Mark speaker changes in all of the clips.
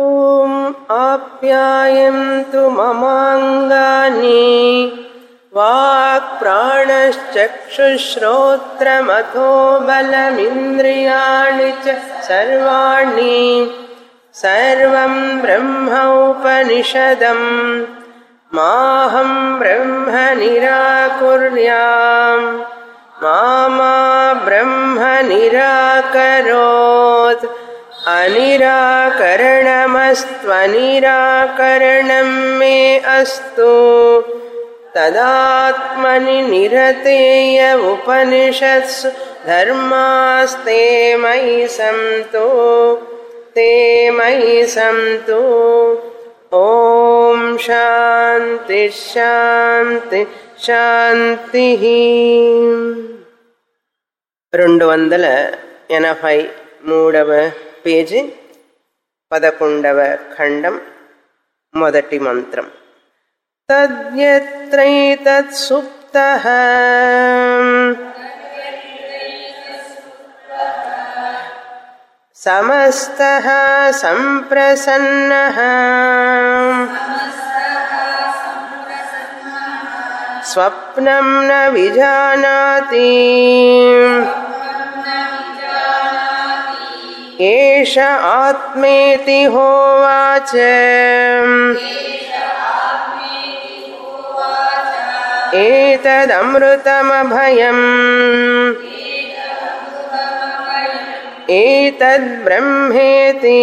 Speaker 1: ॐ आप्यायन्तु ममाङ्गानि वाक्प्राणश्चक्षुश्रोत्रमथो बलमिन्द्रियाणि च सर्वाणि सर्वं ब्रह्मोपनिषदम् माहं ब्रह्म निराकुर्याम् मा मा ब्रह्म निराकरोत् अनिराकरणमस्त्वनिराकरणं मे अस्तु तदात्मनि निरतेय उपनिषत्सु धर्मास्ते मयि सन्तु ते मयि सन्तु ॐ शान्ति శాంతి శాంతి రెండు వందల ఎనభై మూడవ పేజీ పదకొండవ ఖండం మొదటి మంత్రం తద్యత్రైతత్సుప్త సమస్త సంప్రసన్న స్వప్నం న విజానాతి ఏష ఆత్మేతి హోవాచ ఏతదమృతమభయం ఏతద్బ్రహ్మేతి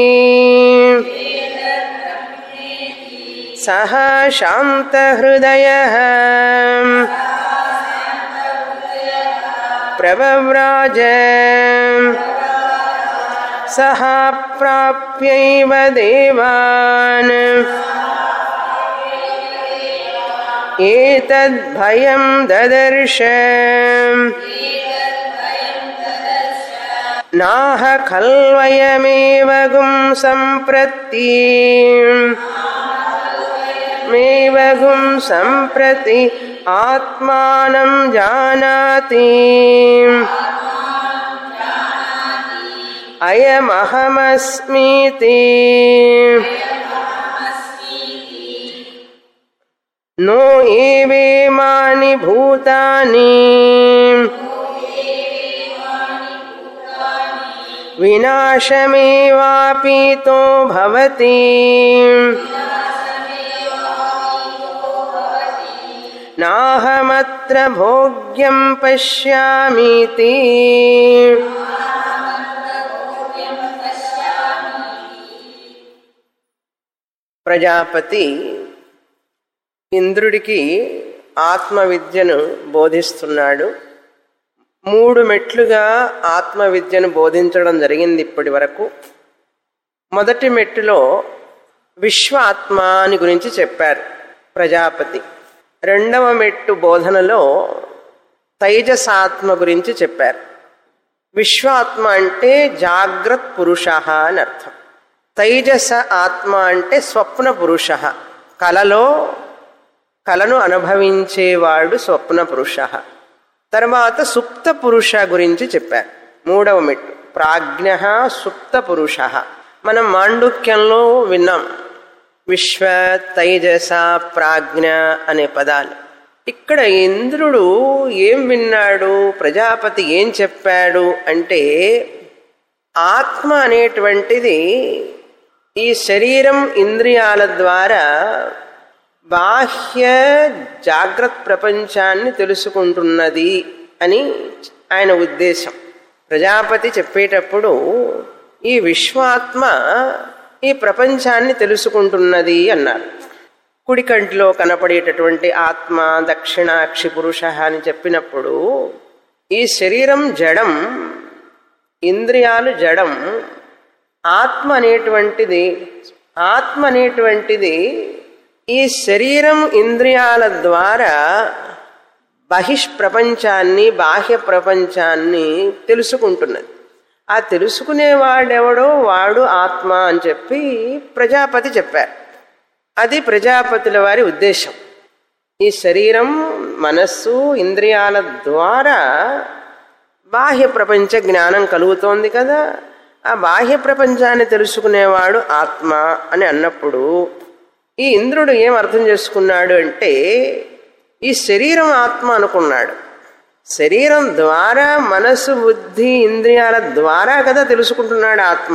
Speaker 1: సహ శాంతహృదయ ప్రవ్రాజ సహ ప్రాప్యైవ దేవాన్ ఏతద్భయం దదర్శ నాహ ఖల్వయమేవ గుం సంప్రతి మేవ గుం సంప్రతి ఆత్మానం జానాతి అయమహమస్మీతి నో ఏవేమాని భూతాని వినాశమేవాపీతో భవతి నాహమత్ర భోగ్యం పశ్యామీతి ప్రజాపతి ఇంద్రుడికి ఆత్మవిద్యను బోధిస్తున్నాడు మూడు మెట్లుగా ఆత్మవిద్యను బోధించడం జరిగింది ఇప్పటి వరకు మొదటి మెట్టులో విశ్వ ఆత్మ అని గురించి చెప్పారు ప్రజాపతి రెండవ మెట్టు బోధనలో తైజసాత్మ గురించి చెప్పారు విశ్వాత్మ అంటే జాగ్రత్ పురుష అని అర్థం తైజస ఆత్మ అంటే స్వప్న పురుష కలలో కలను అనుభవించేవాడు స్వప్న పురుష తర్వాత సుప్త పురుష గురించి చెప్పారు మూడవ మెట్టు ప్రాజ్ఞ సుప్త పురుష మనం మాండుక్యంలో విన్నాం విశ్వ తైజస ప్రాజ్ఞ అనే పదాలు ఇక్కడ ఇంద్రుడు ఏం విన్నాడు ప్రజాపతి ఏం చెప్పాడు అంటే ఆత్మ అనేటువంటిది ఈ శరీరం ఇంద్రియాల ద్వారా బాహ్య జాగ్రత్త ప్రపంచాన్ని తెలుసుకుంటున్నది అని ఆయన ఉద్దేశం ప్రజాపతి చెప్పేటప్పుడు ఈ విశ్వాత్మ ఈ ప్రపంచాన్ని తెలుసుకుంటున్నది అన్నారు కుడి కంటిలో కనపడేటటువంటి ఆత్మ దక్షిణాక్షి పురుష అని చెప్పినప్పుడు ఈ శరీరం జడం ఇంద్రియాలు జడం ఆత్మ అనేటువంటిది ఆత్మ అనేటువంటిది ఈ శరీరం ఇంద్రియాల ద్వారా బహిష్ప్రపంచాన్ని బాహ్య ప్రపంచాన్ని తెలుసుకుంటున్నది ఆ తెలుసుకునేవాడెవడో వాడు ఆత్మ అని చెప్పి ప్రజాపతి చెప్పారు అది ప్రజాపతుల వారి ఉద్దేశం ఈ శరీరం మనస్సు ఇంద్రియాల ద్వారా బాహ్య ప్రపంచ జ్ఞానం కలుగుతోంది కదా ఆ బాహ్య ప్రపంచాన్ని తెలుసుకునేవాడు ఆత్మ అని అన్నప్పుడు ఈ ఇంద్రుడు ఏం అర్థం చేసుకున్నాడు అంటే ఈ శరీరం ఆత్మ అనుకున్నాడు శరీరం ద్వారా మనసు బుద్ధి ఇంద్రియాల ద్వారా కదా తెలుసుకుంటున్నాడు ఆత్మ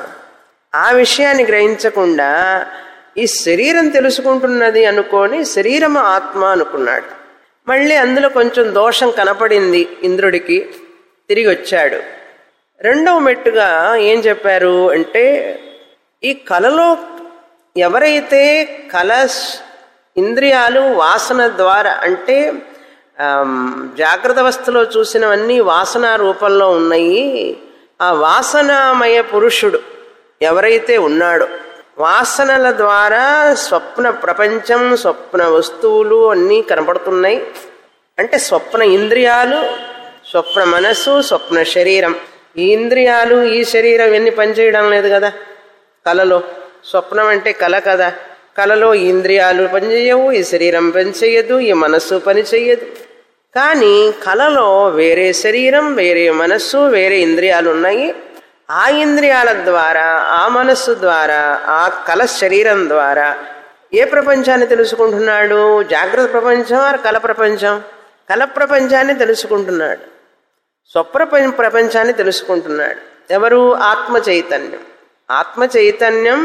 Speaker 1: ఆ విషయాన్ని గ్రహించకుండా ఈ శరీరం తెలుసుకుంటున్నది అనుకొని శరీరం ఆత్మ అనుకున్నాడు మళ్ళీ అందులో కొంచెం దోషం కనపడింది ఇంద్రుడికి తిరిగి వచ్చాడు రెండవ మెట్టుగా ఏం చెప్పారు అంటే ఈ కలలో ఎవరైతే కల ఇంద్రియాలు వాసన ద్వారా అంటే ఆమ్, జాగ్రత్త అవస్థలో చూసినవన్నీ వాసన రూపంలో ఉన్నాయి ఆ వాసనామయ పురుషుడు ఎవరైతే ఉన్నాడో వాసనల ద్వారా స్వప్న ప్రపంచం స్వప్న వస్తువులు అన్నీ కనపడుతున్నాయి అంటే స్వప్న ఇంద్రియాలు స్వప్న మనస్సు స్వప్న శరీరం ఈ ఇంద్రియాలు ఈ శరీరం ఎన్ని పనిచేయడం లేదు కదా కలలో స్వప్నం అంటే కల కదా కలలో ఈ ఇంద్రియాలు పనిచేయవు ఈ శరీరం పనిచేయదు ఈ మనస్సు పనిచేయదు కానీ కలలో వేరే శరీరం వేరే మనస్సు వేరే ఇంద్రియాలు ఉన్నాయి ఆ ఇంద్రియాల ద్వారా ఆ మనస్సు ద్వారా ఆ కల శరీరం ద్వారా ఏ ప్రపంచాన్ని తెలుసుకుంటున్నాడు జాగ్రత్త ప్రపంచం ఆర్ కల ప్రపంచం కల ప్రపంచాన్ని తెలుసుకుంటున్నాడు స్వప్న ప్ర- ప్రపంచాన్ని తెలుసుకుంటున్నాడు ఎవరు ఆత్మ చైతన్యం ఆత్మ చైతన్యం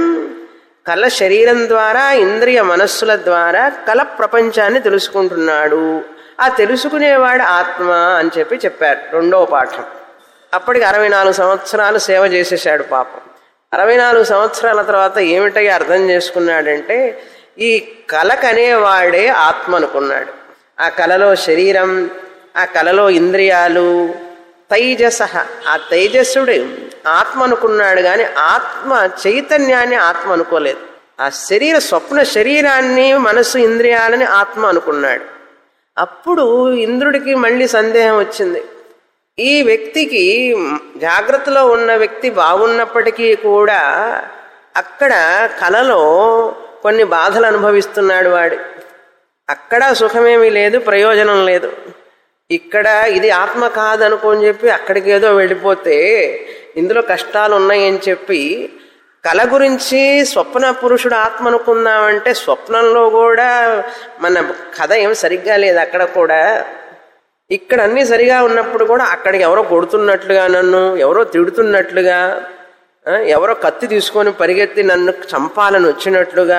Speaker 1: కల శరీరం ద్వారా ఇంద్రియ మనస్సుల ద్వారా కల ప్రపంచాన్ని తెలుసుకుంటున్నాడు ఆ తెలుసుకునేవాడు ఆత్మ అని చెప్పి చెప్పారు రెండవ పాఠం అప్పటికి అరవై నాలుగు సంవత్సరాలు సేవ చేసేసాడు పాపం అరవై నాలుగు సంవత్సరాల తర్వాత ఏమిటై అర్థం చేసుకున్నాడంటే ఈ కలకనేవాడే ఆత్మ అనుకున్నాడు ఆ కలలో శరీరం ఆ కలలో ఇంద్రియాలు తైజస ఆ తైజస్సుడు ఆత్మ అనుకున్నాడు కానీ ఆత్మ చైతన్యాన్ని ఆత్మ అనుకోలేదు ఆ శరీర స్వప్న శరీరాన్ని మనసు ఇంద్రియాలని ఆత్మ అనుకున్నాడు అప్పుడు ఇంద్రుడికి మళ్ళీ సందేహం వచ్చింది ఈ వ్యక్తికి జాగ్రత్తలో ఉన్న వ్యక్తి బాగున్నప్పటికీ కూడా అక్కడ కలలో కొన్ని బాధలు అనుభవిస్తున్నాడు వాడు అక్కడ సుఖమేమీ లేదు ప్రయోజనం లేదు ఇక్కడ ఇది ఆత్మ కాదనుకోని చెప్పి అక్కడికి ఏదో వెళ్ళిపోతే ఇందులో కష్టాలు ఉన్నాయని చెప్పి కళ గురించి స్వప్న పురుషుడు ఆత్మ అనుకుందామంటే స్వప్నంలో కూడా మన కథ ఏం సరిగ్గా లేదు అక్కడ కూడా ఇక్కడ అన్నీ సరిగా ఉన్నప్పుడు కూడా అక్కడికి ఎవరో కొడుతున్నట్లుగా నన్ను ఎవరో తిడుతున్నట్లుగా ఆ, ఎవరో కత్తి తీసుకొని పరిగెత్తి నన్ను చంపాలని వచ్చినట్లుగా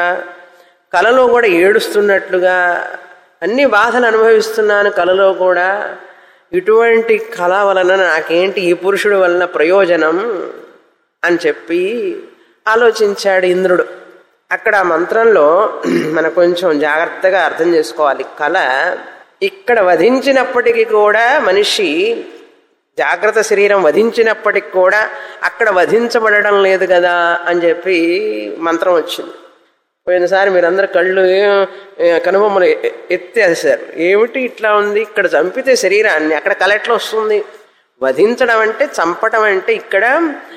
Speaker 1: కలలో కూడా ఏడుస్తున్నట్లుగా అన్ని బాధలు అనుభవిస్తున్నాను కలలో కూడా ఇటువంటి కళ వలన నాకేంటి ఈ పురుషుడు వలన ప్రయోజనం అని చెప్పి ఆలోచించాడు ఇంద్రుడు అక్కడ ఆ మంత్రంలో మనం కొంచెం జాగ్రత్తగా అర్థం చేసుకోవాలి కళ ఇక్కడ వధించినప్పటికీ కూడా మనిషి జాగ్రత్త శరీరం వధించినప్పటికి కూడా అక్కడ వధించబడడం లేదు కదా అని చెప్పి మంత్రం వచ్చింది పోయినసారి మీరందరూ కళ్ళు ఏ, కనుబొమ్మలు ఎ- ఎత్తేసారు ఏమిటి ఇట్లా ఉంది ఇక్కడ చంపితే శరీరాన్ని అక్కడ కళ ఎట్లా వస్తుంది వధించడం అంటే చంపటం అంటే ఇక్కడ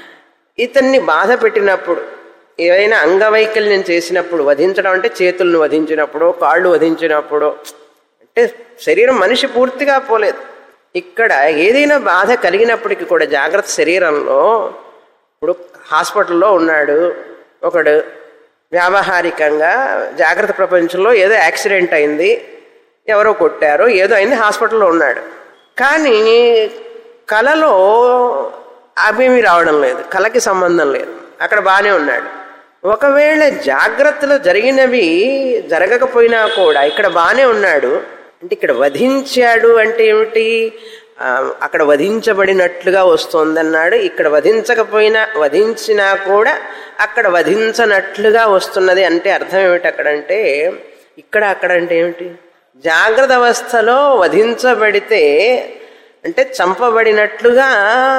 Speaker 1: ఇతన్ని బాధ పెట్టినప్పుడు ఏవైనా అంగవైకల్యం చేసినప్పుడు వధించడం అంటే చేతులను వధించినప్పుడు కాళ్ళు వధించినప్పుడు అంటే శరీరం మనిషి పూర్తిగా పోలేదు ఇక్కడ ఏదైనా బాధ కలిగినప్పటికీ కూడా జాగ్రత్త శరీరంలో ఇప్పుడు హాస్పిటల్లో ఉన్నాడు ఒకడు వ్యావహారికంగా జాగ్రత్త ప్రపంచంలో ఏదో యాక్సిడెంట్ అయింది ఎవరో కొట్టారో ఏదో అయింది హాస్పిటల్లో ఉన్నాడు కానీ కళలో అవేమీ రావడం లేదు కళకి సంబంధం లేదు అక్కడ బాగానే ఉన్నాడు ఒకవేళ జాగ్రత్తలో జరిగినవి జరగకపోయినా కూడా ఇక్కడ బాగానే ఉన్నాడు అంటే ఇక్కడ వధించాడు అంటే ఏమిటి ఆ, అక్కడ వధించబడినట్లుగా వస్తోందన్నాడు ఇక్కడ వధించకపోయినా వధించినా కూడా అక్కడ వధించనట్లుగా వస్తున్నది అంటే అర్థం ఏమిటి అక్కడంటే ఇక్కడ అక్కడ అంటే ఏమిటి జాగ్రత్త అవస్థలో వధించబడితే అంటే చంపబడినట్లుగా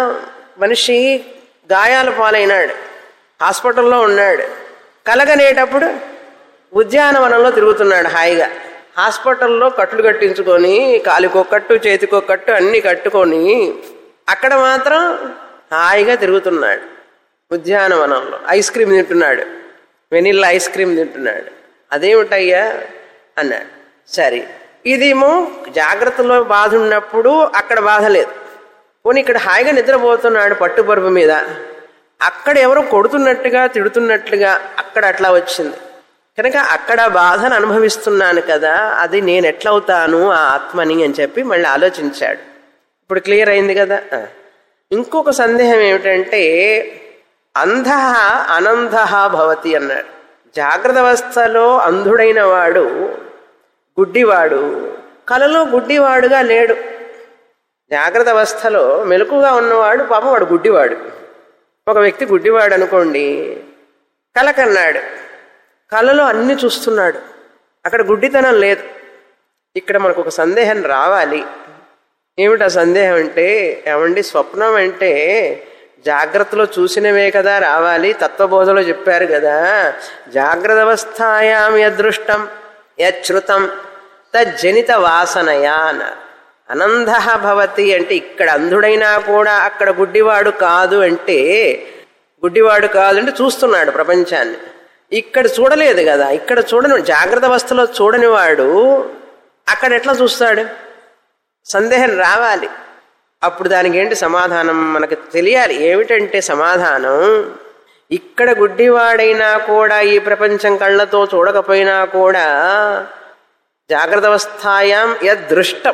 Speaker 1: మనిషి గాయాల పాలైనాడు హాస్పిటల్లో ఉన్నాడు కలగనేటప్పుడు ఉద్యానవనంలో తిరుగుతున్నాడు హాయిగా హాస్పిటల్లో కట్లు కట్టించుకొని కాలికో కట్టు చేతికో కట్టు అన్ని కట్టుకొని అక్కడ మాత్రం హాయిగా తిరుగుతున్నాడు ఉద్యానవనంలో ఐస్ క్రీమ్ తింటున్నాడు వెనిల్లా ఐస్ క్రీమ్ తింటున్నాడు అదేమిటయ్యా అన్నాడు సరే ఇదేమో జాగ్రత్తలో బాధ ఉన్నప్పుడు అక్కడ బాధ లేదు పోనీ ఇక్కడ హాయిగా నిద్రపోతున్నాడు పట్టుపరుపు మీద అక్కడ ఎవరో కొడుతున్నట్టుగా తిడుతున్నట్లుగా అక్కడ అట్లా వచ్చింది కనుక అక్కడ బాధను అనుభవిస్తున్నాను కదా అది నేను ఎట్లవుతాను ఆ ఆత్మని అని చెప్పి మళ్ళీ ఆలోచించాడు ఇప్పుడు క్లియర్ అయింది కదా ఆ. ఇంకొక సందేహం ఏమిటంటే అంధ అనంధ భవతి అన్నాడు జాగ్రత్త అవస్థలో అంధుడైన వాడు గుడ్డివాడు కలలో గుడ్డివాడుగా లేడు జాగ్రత్త అవస్థలో మెలకుగా ఉన్నవాడు పాపం వాడు గుడ్డివాడు ఒక వ్యక్తి గుడ్డివాడు అనుకోండి కల కన్నాడు కలలో అన్ని చూస్తున్నాడు అక్కడ గుడ్డితనం లేదు ఇక్కడ మనకు ఒక సందేహం రావాలి ఏమిటా సందేహం అంటే ఏమండి స్వప్నం అంటే జాగ్రత్తలో చూసినవే కదా రావాలి తత్వబోధలో చెప్పారు కదా జాగ్రత్త అవస్థాయాం యదృష్టం యశ్రుతం తజ్జనిత వాసనయా అన్నారు అనంధ భవతి అంటే ఇక్కడ అంధుడైనా కూడా అక్కడ గుడ్డివాడు కాదు అంటే గుడ్డివాడు కాదు అంటే చూస్తున్నాడు ప్రపంచాన్ని ఇక్కడ చూడలేదు కదా ఇక్కడ చూడని జాగ్రత్త అవస్థలో చూడని వాడు అక్కడ ఎట్లా చూస్తాడు సందేహం రావాలి అప్పుడు దానికి ఏంటి సమాధానం మనకు తెలియాలి ఏమిటంటే సమాధానం ఇక్కడ గుడ్డివాడైనా కూడా ఈ ప్రపంచం కళ్ళతో చూడకపోయినా కూడా జాగ్రత్త అవస్థాయాం యదృష్టం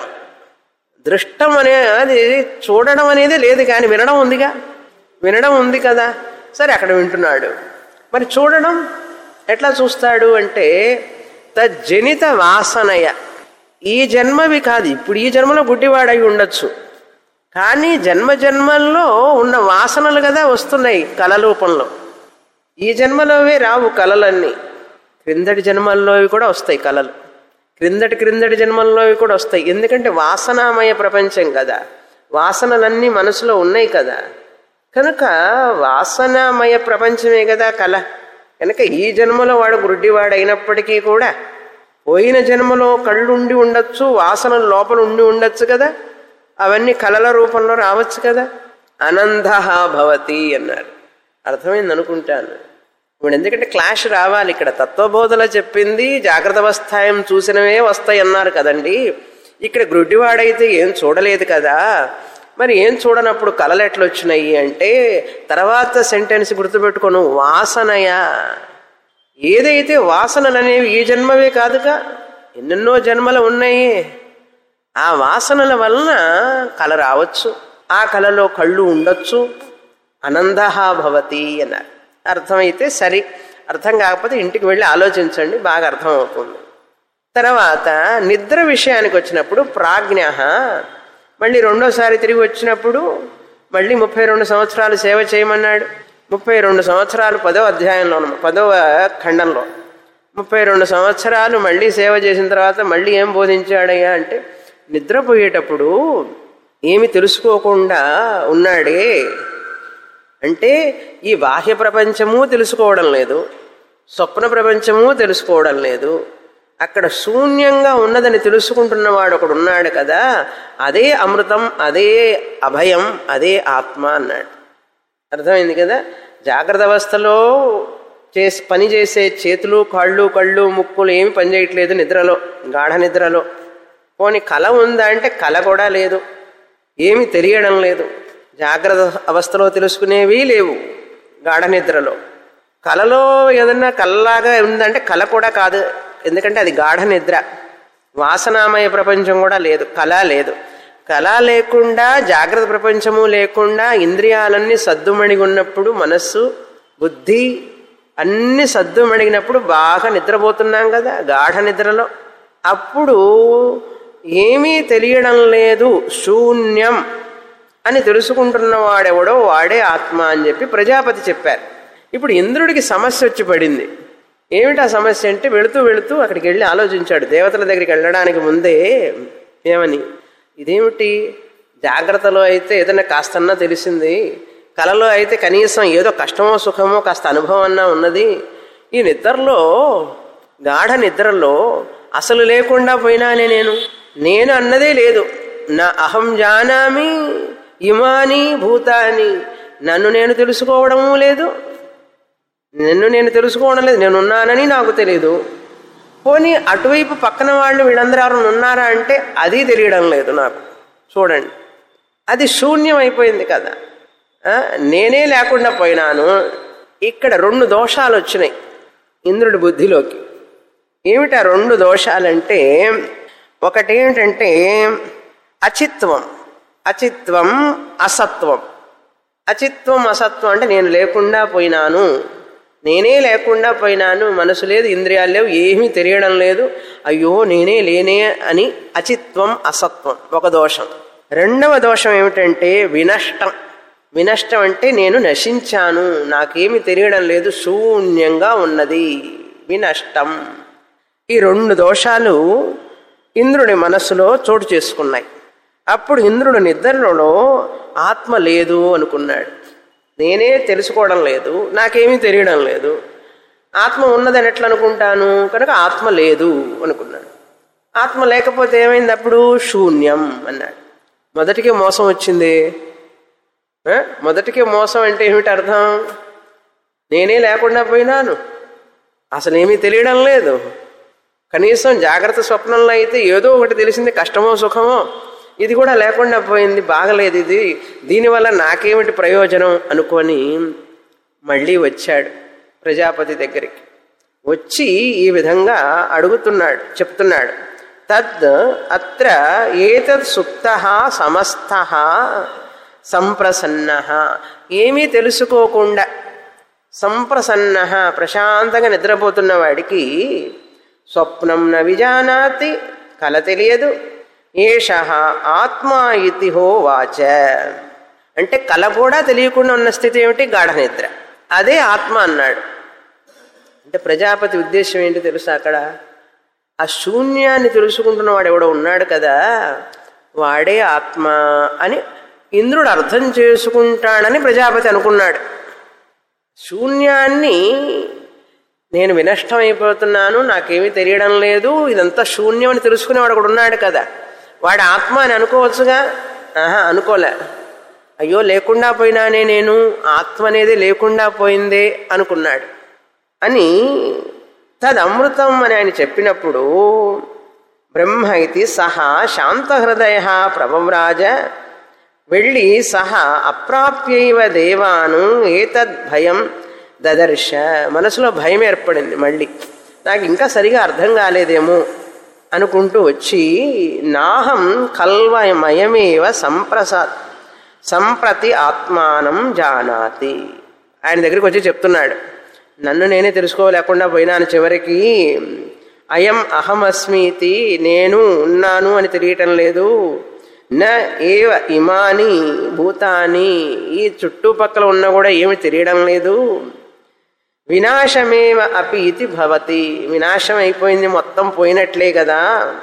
Speaker 1: దృష్టం అనేది చూడడం అనేది లేదు కానీ వినడం ఉందిగా వినడం ఉంది కదా సరే అక్కడ వింటున్నాడు మరి చూడడం ఎట్లా చూస్తాడు అంటే తజ్జనిత వాసనయ ఈ జన్మవి కాదు ఇప్పుడు ఈ జన్మలో గుడ్డివాడై ఉండొచ్చు కానీ జన్మ జన్మల్లో ఉన్న వాసనలు కదా వస్తున్నాయి కళ రూపంలో ఈ జన్మలోవే రావు కళలన్నీ క్రిందటి జన్మల్లోవి కూడా వస్తాయి కళలు క్రిందటి క్రిందటి జన్మల్లోవి కూడా వస్తాయి ఎందుకంటే వాసనామయ ప్రపంచం కదా వాసనలన్నీ మనసులో ఉన్నాయి కదా కనుక వాసనామయ ప్రపంచమే కదా కళ కనుక ఈ జన్మలో వాడు గుడ్డివాడు అయినప్పటికీ కూడా పోయిన జన్మలో కళ్ళు ఉండి ఉండొచ్చు వాసనలు లోపల ఉండి ఉండొచ్చు కదా అవన్నీ కళల రూపంలో రావచ్చు కదా అనంద భవతి అన్నారు అర్థమైంది అనుకుంటాను ఇప్పుడు ఎందుకంటే క్లాష్ రావాలి ఇక్కడ తత్వబోధలో చెప్పింది జాగ్రత్త అవస్థాయం చూసినవే వస్తాయి అన్నారు కదండి ఇక్కడ గుడ్డివాడైతే ఏం చూడలేదు కదా మరి ఏం చూడనప్పుడు కళలు ఎట్లా వచ్చినాయి అంటే తర్వాత సెంటెన్స్ గుర్తుపెట్టుకోను వాసనయా ఏదైతే వాసనలు అనేవి ఈ జన్మవే కాదుగా ఎన్నెన్నో జన్మలు ఉన్నాయి ఆ వాసనల వలన కళ రావచ్చు ఆ కళలో కళ్ళు ఉండొచ్చు అనంద భవతి అన్నారు అర్థమైతే సరి అర్థం కాకపోతే ఇంటికి వెళ్ళి ఆలోచించండి బాగా అర్థమవుతుంది తర్వాత నిద్ర విషయానికి వచ్చినప్పుడు ప్రాజ్ఞ మళ్ళీ రెండోసారి తిరిగి వచ్చినప్పుడు మళ్ళీ ముప్పై రెండు సంవత్సరాలు సేవ చేయమన్నాడు ముప్పై రెండు సంవత్సరాలు పదో అధ్యాయంలో ఉన్న- పదవ ఖండంలో ముప్పై రెండు సంవత్సరాలు మళ్ళీ సేవ చేసిన తర్వాత మళ్ళీ ఏం బోధించాడయ్యా అంటే నిద్రపోయేటప్పుడు ఏమి తెలుసుకోకుండా ఉన్నాడే అంటే ఈ బాహ్య ప్రపంచము తెలుసుకోవడం లేదు స్వప్న ప్రపంచము తెలుసుకోవడం లేదు అక్కడ శూన్యంగా ఉన్నదని తెలుసుకుంటున్నవాడు ఒకడు ఉన్నాడు కదా అదే అమృతం అదే అభయం అదే ఆత్మ అన్నాడు అర్థమైంది కదా జాగ్రత్త అవస్థలో చేసి పని చేసే చేతులు కాళ్ళు కళ్ళు ముక్కులు ఏమి పనిచేయట్లేదు నిద్రలో గాఢ నిద్రలో పోని కళ ఉందా అంటే కళ కూడా లేదు ఏమి తెలియడం లేదు జాగ్రత్త అవస్థలో తెలుసుకునేవి లేవు గాఢ నిద్రలో కళలో ఏదన్నా కళ్ళలాగా ఉందంటే కళ కూడా కాదు ఎందుకంటే అది గాఢ నిద్ర వాసనామయ ప్రపంచం కూడా లేదు కళ లేదు కళ లేకుండా జాగ్రత్త ప్రపంచము లేకుండా ఇంద్రియాలన్నీ సద్దుమణిగి ఉన్నప్పుడు మనస్సు బుద్ధి అన్ని సద్దుమణిగినప్పుడు బాగా నిద్రపోతున్నాం కదా గాఢ నిద్రలో అప్పుడు ఏమీ తెలియడం లేదు శూన్యం అని తెలుసుకుంటున్న వాడెవడో వాడే ఆత్మ అని చెప్పి ప్రజాపతి చెప్పారు ఇప్పుడు ఇంద్రుడికి సమస్య వచ్చి పడింది ఏమిటి ఆ సమస్య అంటే వెళుతూ వెళుతూ అక్కడికి వెళ్ళి ఆలోచించాడు దేవతల దగ్గరికి వెళ్ళడానికి ముందే ఏమని ఇదేమిటి జాగ్రత్తలో అయితే ఏదైనా కాస్తన్నా తెలిసింది కలలో అయితే కనీసం ఏదో కష్టమో సుఖమో కాస్త అనుభవం అన్నా ఉన్నది ఈ నిద్రలో గాఢ నిద్రలో అసలు లేకుండా పోయినానే నేను నేను అన్నదే లేదు నా అహం జానామి ఇమాని భూతాని నన్ను నేను తెలుసుకోవడము లేదు నన్ను నేను తెలుసుకోవడం లేదు నేను ఉన్నానని నాకు తెలియదు పోనీ అటువైపు పక్కన వాళ్ళు వీళ్ళందరూ ఎవరైనా ఉన్నారా అంటే అది తెలియడం లేదు నాకు చూడండి అది శూన్యం అయిపోయింది కదా ఆ, నేనే లేకుండా పోయినాను ఇక్కడ రెండు దోషాలు వచ్చినాయి ఇంద్రుడి బుద్ధిలోకి ఏమిటి ఆ రెండు దోషాలంటే ఒకటి ఏమిటంటే అచిత్వం అచిత్వం అసత్వం అచిత్వం అసత్వం అంటే నేను లేకుండా పోయినాను నేనే లేకుండా పోయినాను మనసు లేదు ఇంద్రియాలు లేవు ఏమీ తెలియడం లేదు అయ్యో నేనే లేనే అని అచిత్వం అసత్వం ఒక దోషం రెండవ దోషం ఏమిటంటే వినష్టం వినష్టం అంటే నేను నశించాను నాకేమీ తెలియడం లేదు శూన్యంగా ఉన్నది వినష్టం ఈ రెండు దోషాలు ఇంద్రుడి మనస్సులో చోటు చేసుకున్నాయి అప్పుడు ఇంద్రుడు నిద్రలో ఆత్మ లేదు అనుకున్నాడు నేనే తెలుసుకోవడం లేదు నాకేమీ తెలియడం లేదు ఆత్మ ఉన్నదని ఎట్లా అనుకుంటాను కనుక ఆత్మ లేదు అనుకున్నాడు ఆత్మ లేకపోతే ఏమైంది అప్పుడు శూన్యం అన్నాడు మొదటికే మోసం వచ్చింది ఆ? మొదటికే మోసం అంటే ఏమిటి అర్థం నేనే లేకుండా పోయినాను అసలు ఏమీ తెలియడం లేదు కనీసం జాగ్రత్త స్వప్నంలో అయితే ఏదో ఒకటి తెలిసింది కష్టమో సుఖమో ఇది కూడా లేకుండా పోయింది బాగలేదు ఇది దీనివల్ల నాకేమిటి ప్రయోజనం అనుకొని మళ్ళీ వచ్చాడు ప్రజాపతి దగ్గరికి వచ్చి ఈ విధంగా అడుగుతున్నాడు చెప్తున్నాడు తద్ అత్ర ఏతద్ సుప్త సమస్త సంప్రసన్న ఏమీ తెలుసుకోకుండా సంప్రసన్న ప్రశాంతంగా నిద్రపోతున్న వాడికి స్వప్నం న విజానాతి కల తెలియదు ఏష ఆత్మా ఇతి హోవాచ అంటే కల కూడా తెలియకుండా ఉన్న స్థితి ఏమిటి గాఢ నిద్ర అదే ఆత్మ అన్నాడు అంటే ప్రజాపతి ఉద్దేశం ఏంటి తెలుసా అక్కడ ఆ శూన్యాన్ని తెలుసుకుంటున్న వాడు ఎవడో ఉన్నాడు కదా వాడే ఆత్మ అని ఇంద్రుడు అర్థం చేసుకుంటాడని ప్రజాపతి అనుకున్నాడు శూన్యాన్ని నేను వినష్టం అయిపోతున్నాను నాకేమీ తెలియడం లేదు ఇదంతా శూన్యం అని తెలుసుకునేవాడు ఒకడు ఉన్నాడు కదా వాడు ఆత్మ అని అనుకోవచ్చుగా ఆహా అనుకోలే అయ్యో లేకుండా పోయినానే నేను ఆత్మ అనేది లేకుండా పోయిందే అనుకున్నాడు అని తదమృతం అని ఆయన చెప్పినప్పుడు బ్రహ్మ ఇది సహా శాంతహృదయ ప్రభవ్రాజ వెళ్ళి సహా అప్రాప్యైవ దేవాను ఏతద్ భయం దదర్శ మనసులో భయం ఏర్పడింది మళ్ళీ నాకు ఇంకా సరిగా అర్థం కాలేదేమో అనుకుంటూ వచ్చి నాహం కల్వమయమేవ సంప్రసాద్ సంప్రతి ఆత్మానం జానాతి ఆయన దగ్గరికి వచ్చి చెప్తున్నాడు నన్ను నేనే తెలుసుకోలేకుండా పోయినాను చివరికి అయం అహమస్మీతి నేను ఉన్నాను అని తెలియటం లేదు న ఏవ ఇమాని భూతాని ఈ చుట్టుపక్కల ఉన్న కూడా ఏమి తెలియడం లేదు వినాశమేవ అపి ఇది భవతి వినాశం అయిపోయింది మొత్తం పోయినట్లే కదా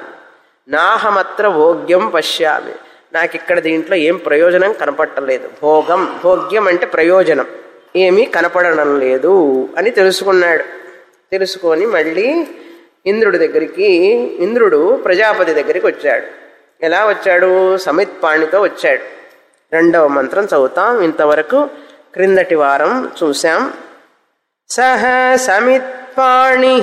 Speaker 1: నాహమత్ర భోగ్యం పశ్యామి నాకు ఇక్కడ దీంట్లో ఏం ప్రయోజనం కనపడలేదు భోగం భోగ్యం అంటే ప్రయోజనం ఏమీ కనపడడం లేదు అని తెలుసుకున్నాడు తెలుసుకొని మళ్ళీ ఇంద్రుడి దగ్గరికి ఇంద్రుడు ప్రజాపతి దగ్గరికి వచ్చాడు ఎలా వచ్చాడు సమిత్పాణితో వచ్చాడు రెండవ మంత్రం చదువుతాం ఇంతవరకు క్రిందటి వారం చూశాం సహ సమిత్పాణి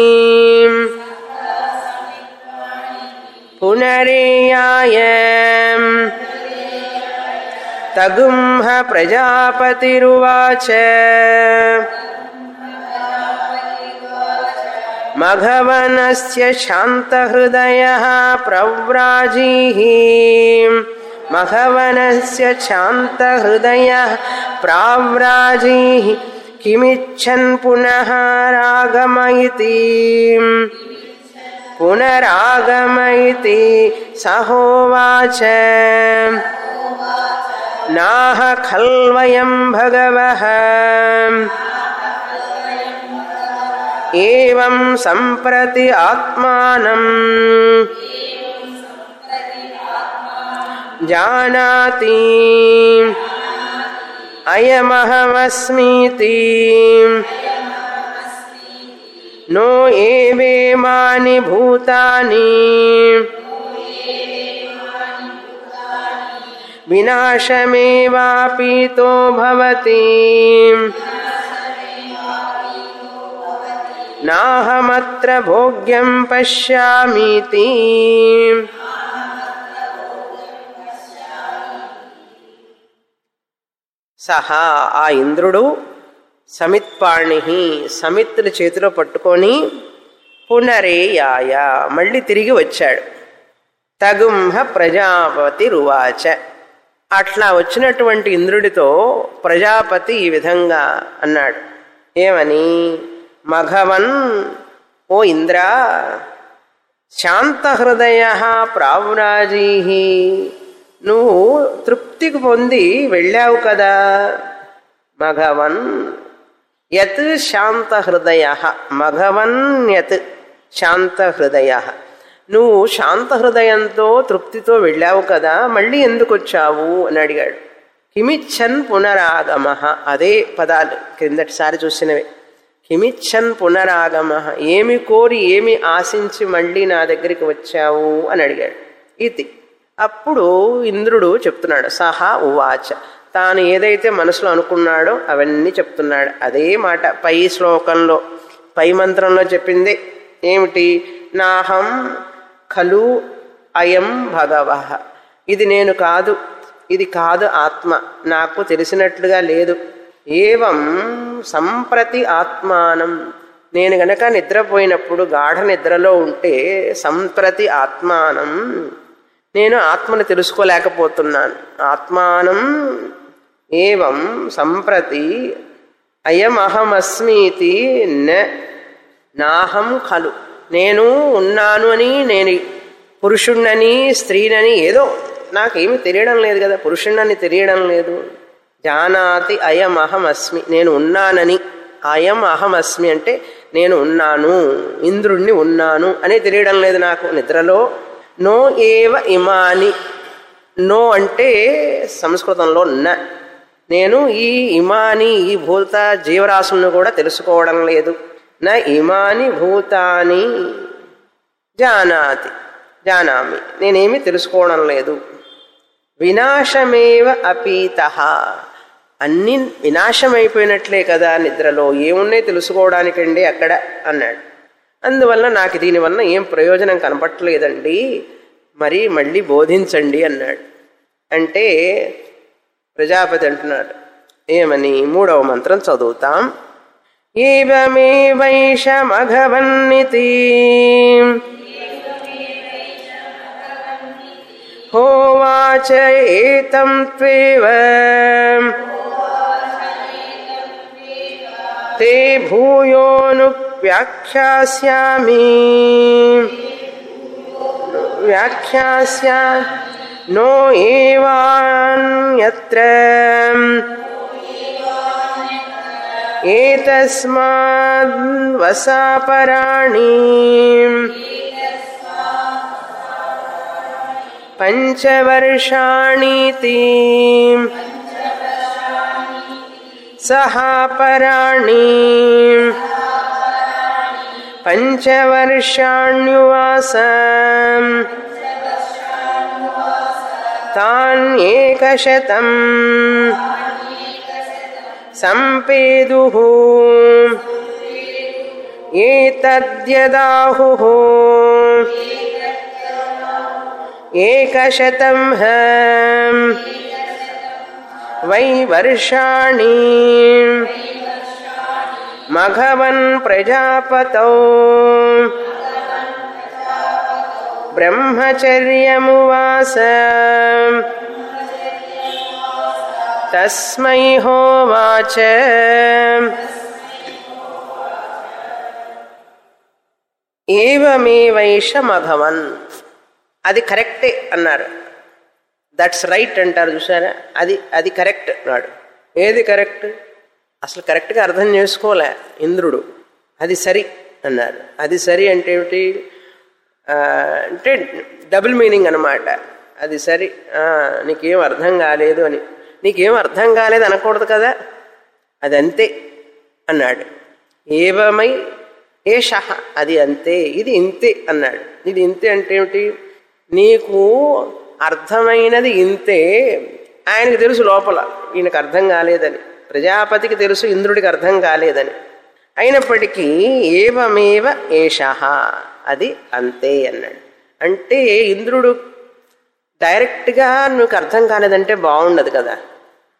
Speaker 1: పునరేయాయ తగుంహ ప్రజాపతిరువాచ మఘవనస్య శాంతహృదయः ప్రవ్రాజీः మఘవనస్య శాంతహృదయः ప్రావ్రాజీः కిమిచ్చన్ పునః రాగమయితి పునరాగమయితి సహోవాచ నాహ ఖల్వయం భగవః ఏవం సంప్రతి ఆత్మానం జానాతి అయమహమస్మీతి నో ఏవేమాని భూతాని వినాశమేవాపీతో భవతి నాహమత్ర భోగ్యం పశ్యామీతి సహా ఆ ఇంద్రుడు సమిత్పాణి సమిత్తుల చేతిలో పట్టుకొని పునరేయాయ మళ్ళీ తిరిగి వచ్చాడు తగుంహ ప్రజాపతి రువాచ అట్లా వచ్చినటువంటి ఇంద్రుడితో ప్రజాపతి ఈ విధంగా అన్నాడు ఏమని మఘవన్ ఓ ఇంద్ర శాంతహృదయ ప్రావురాజీ నువ్వు తృప్తికి పొంది వెళ్ళావు కదా మఘవన్ యత్ శాంతహృదయ మఘవన్ యత్ శాంతహృదయ నువ్వు శాంత హృదయంతో తృప్తితో వెళ్ళావు కదా మళ్ళీ ఎందుకు వచ్చావు అని అడిగాడు కిమిచ్చన్ పునరాగమ అదే పదాలు క్రిందటిసారి చూసినవే కిమిచ్చన్ పునరాగమ ఏమి కోరి ఏమి ఆశించి మళ్ళీ నా దగ్గరికి వచ్చావు అని అడిగాడు ఇది అప్పుడు ఇంద్రుడు చెప్తున్నాడు సహా ఉవాచ తాను ఏదైతే మనసులో అనుకున్నాడో అవన్నీ చెప్తున్నాడు అదే మాట పై శ్లోకంలో పై మంత్రంలో చెప్పింది ఏమిటి నాహం ఖలు అయం భగవ ఇది నేను కాదు ఇది కాదు ఆత్మ నాకు తెలిసినట్లుగా లేదు ఏవం సంప్రతి ఆత్మానం నేను గనక నిద్రపోయినప్పుడు గాఢ నిద్రలో ఉంటే సంప్రతి ఆత్మానం నేను ఆత్మను తెలుసుకోలేకపోతున్నాను ఆత్మానం ఏవం సంప్రతి అయమహమస్మీతి న నాహం ఖలు నేను ఉన్నాను అని నేను పురుషుణ్ణని స్త్రీనని ఏదో నాకేమి తెలియడం లేదు కదా పురుషుణ్ణని తెలియడం లేదు జానాతి అయం అహమస్మి నేను ఉన్నానని అయం అహమస్మి అంటే నేను ఉన్నాను ఇంద్రుణ్ణి ఉన్నాను అని తెలియడం లేదు నాకు నిద్రలో నో ఏవ ఇమాని నో అంటే సంస్కృతంలో న నేను ఈ ఇమాని ఈ భూత జీవరాశులను కూడా తెలుసుకోవడం లేదు నా ఇమాని భూతాని జానాతి జానామి నేనేమి తెలుసుకోవడం లేదు వినాశమేవ అపీత అన్ని వినాశమైపోయినట్లే కదా నిద్రలో ఏమున్నాయి తెలుసుకోవడానికండి అక్కడ అన్నాడు అందువల్ల నాకు దీనివల్ల ఏం ప్రయోజనం కనపట్లేదండి మరి మళ్ళీ బోధించండి అన్నాడు అంటే ప్రజాపతి అంటున్నాడు ఏమని మూడవ మంత్రం చదువుతాం ఏవమేవైషమఘవన్నితి హోవాచ ఏతం త్వేవ తే భూయోను వ్యాఖ్యాస్యామి వ్యాఖ్యాస్యా నో ఏవాన్యత్ర ఏతస్మాద్వసాపరాణి పంచవర్షాణీతి సహాపరాణి పంచవర్షాణ్యువాస తాన్యేకశతం సంపేదు ఏతద్యదాహు ఏకశతం వై వర్షాణి మఘవన్ ప్రజాపతౌ బ్రహ్మచర్యమువాస తస్మై హోవాచ ఏవమేవైష మఘవన్ అది కరెక్టే అన్నారు దట్స్ రైట్ అంటారు చూసారా అది అది కరెక్ట్ అన్నాడు ఏది కరెక్ట్ అసలు కరెక్ట్గా అర్థం చేసుకోలే ఇంద్రుడు అది సరి అన్నారు అది సరి అంటే ఏమిటి ఆ, అంటే డబుల్ మీనింగ్ అనమాట అది సరి ఆ, నీకేం అర్థం కాలేదు అని నీకేం అర్థం కాలేదు అనకూడదు కదా అది అంతే అన్నాడు ఏవమై ఏష అది అంతే ఇది ఇంతే అన్నాడు ఇది ఇంతే అంటే ఏమిటి నీకు అర్థమైనది ఇంతే ఆయనకు తెలుసు లోపల ఈయనకు అర్థం కాలేదని ప్రజాపతికి తెలుసు ఇంద్రుడికి అర్థం కాలేదని అయినప్పటికీ ఏవమేవ ఏష అది అంతే అన్నాడు అంటే ఇంద్రుడు డైరెక్ట్గా నీకు అర్థం కాలేదంటే బాగుండదు కదా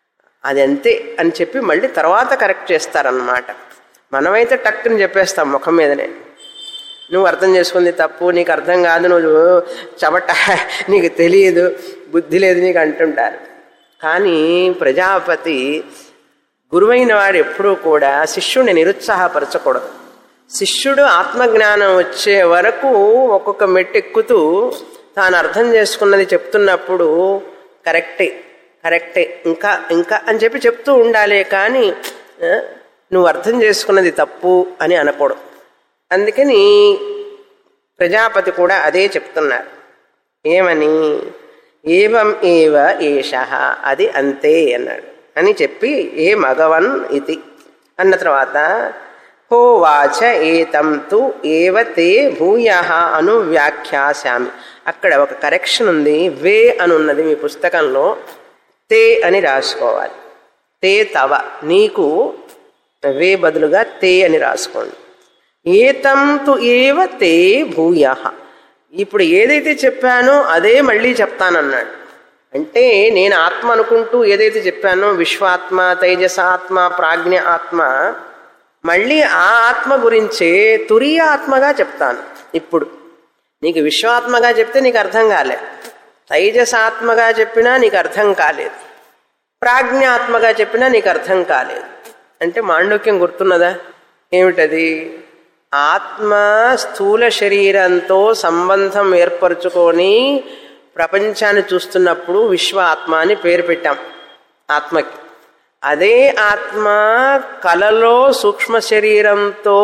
Speaker 1: అది అంతే అని చెప్పి మళ్ళీ తర్వాత కరెక్ట్ చేస్తారన్నమాట మనమైతే టక్కుని చెప్పేస్తాం ముఖం మీదనే నువ్వు అర్థం చేసుకుంది తప్పు నీకు అర్థం కాదు నువ్వు చవట నీకు తెలియదు బుద్ధి లేదు నీకు అంటుంటారు కానీ ప్రజాపతి గురువైన వాడు ఎప్పుడూ కూడా శిష్యుడిని నిరుత్సాహపరచకూడదు శిష్యుడు ఆత్మజ్ఞానం వచ్చే వరకు ఒక్కొక్క మెట్టు ఎక్కుతూ తాను అర్థం చేసుకున్నది చెప్తున్నప్పుడు కరెక్టే కరెక్టే ఇంకా ఇంకా అని చెప్పి చెప్తూ ఉండాలి కానీ ఆ, నువ్వు అర్థం చేసుకున్నది తప్పు అని అనకూడదు అందుకని ప్రజాపతి కూడా అదే చెప్తున్నారు ఏమని ఏవం ఏవ ఏష అది అంతే అన్నాడు అని చెప్పి ఏ మగవన్ ఇది అన్న తర్వాత హోవాచ ఏతం తు ఏవ తే భూయ అనువ్యాఖ్యాసామి అక్కడ ఒక కరెక్షన్ ఉంది వే అని ఉన్నది మీ పుస్తకంలో తే అని రాసుకోవాలి తే తవ నీకు వే బదులుగా తే అని రాసుకోండి ఏతం తు ఏవ తే భూయ ఇప్పుడు ఏదైతే చెప్పానో అదే మళ్ళీ చెప్తానన్నాడు అంటే నేను ఆత్మ అనుకుంటూ ఏదైతే చెప్పానో విశ్వాత్మ తైజసాత్మ ప్రాజ్ఞ ఆత్మ మళ్ళీ ఆ ఆత్మ గురించే తురియ ఆత్మగా చెప్తాను ఇప్పుడు నీకు విశ్వాత్మగా చెప్తే నీకు అర్థం కాలే తైజసాత్మగా చెప్పినా నీకు అర్థం కాలేదు ప్రాజ్ఞాత్మగా చెప్పినా నీకు అర్థం కాలేదు అంటే మాండూక్యం గుర్తున్నదా ఏమిటది ఆత్మ స్థూల శరీరంతో సంబంధం ఏర్పరచుకొని ప్రపంచాన్ని చూస్తున్నప్పుడు విశ్వ ఆత్మ అని పేరు పెట్టాం ఆత్మకి అదే ఆత్మ కలలో సూక్ష్మ శరీరంతో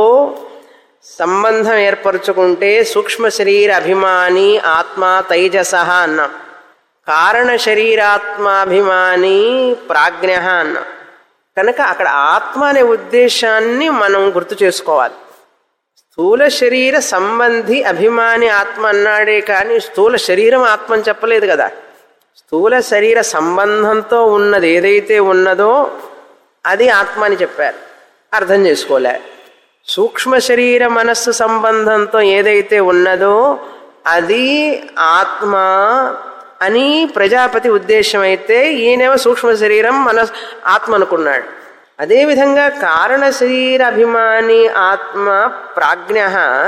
Speaker 1: సంబంధం ఏర్పరచుకుంటే సూక్ష్మ శరీర అభిమాని ఆత్మ తైజస అన్నాం కారణ శరీరాత్మాభిమాని ప్రాజ్ఞ అన్నాం కనుక అక్కడ ఆత్మ అనే ఉద్దేశాన్ని మనం గుర్తు చేసుకోవాలి స్థూల శరీర సంబంధి అభిమాని ఆత్మ అన్నాడే కానీ స్థూల శరీరం ఆత్మ అని చెప్పలేదు కదా స్థూల శరీర సంబంధంతో ఉన్నది ఏదైతే ఉన్నదో అది ఆత్మ అని చెప్పారు అర్థం చేసుకోలే సూక్ష్మ శరీర మనస్సు సంబంధంతో ఏదైతే ఉన్నదో అది ఆత్మ అని ప్రజాపతి ఉద్దేశం అయితే ఈయనేమో సూక్ష్మ శరీరం మనస్ ఆత్మ అనుకున్నాడు అదేవిధంగా కారణ శరీర అభిమాని ఆత్మ ప్రాజ్ఞ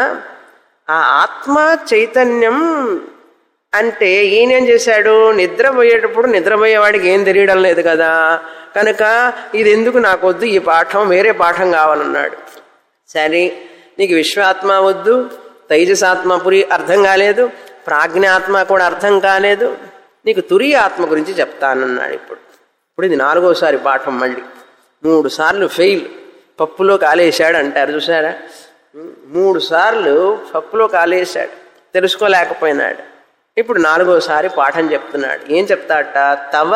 Speaker 1: ఆ ఆత్మ చైతన్యం అంటే ఈయనేం చేశాడు నిద్రపోయేటప్పుడు నిద్రపోయేవాడికి ఏం తెలియడం లేదు కదా కనుక ఇది ఎందుకు నాకు వద్దు ఈ పాఠం వేరే పాఠం కావాలన్నాడు సరే నీకు విశ్వాత్మ వద్దు తైజసాత్మ పురి అర్థం కాలేదు ప్రాజ్ఞాత్మ కూడా అర్థం కాలేదు నీకు తురియ ఆత్మ గురించి చెప్తానన్నాడు ఇప్పుడు ఇప్పుడు ఇది నాలుగోసారి పాఠం మళ్ళీ మూడు సార్లు ఫెయిల్ పప్పులో కాలేశాడు అంటారు చూసారా మూడు సార్లు పప్పులో కాలేశాడు తెలుసుకోలేకపోయినాడు ఇప్పుడు నాలుగోసారి పాఠం చెప్తున్నాడు ఏం చెప్తాట తవ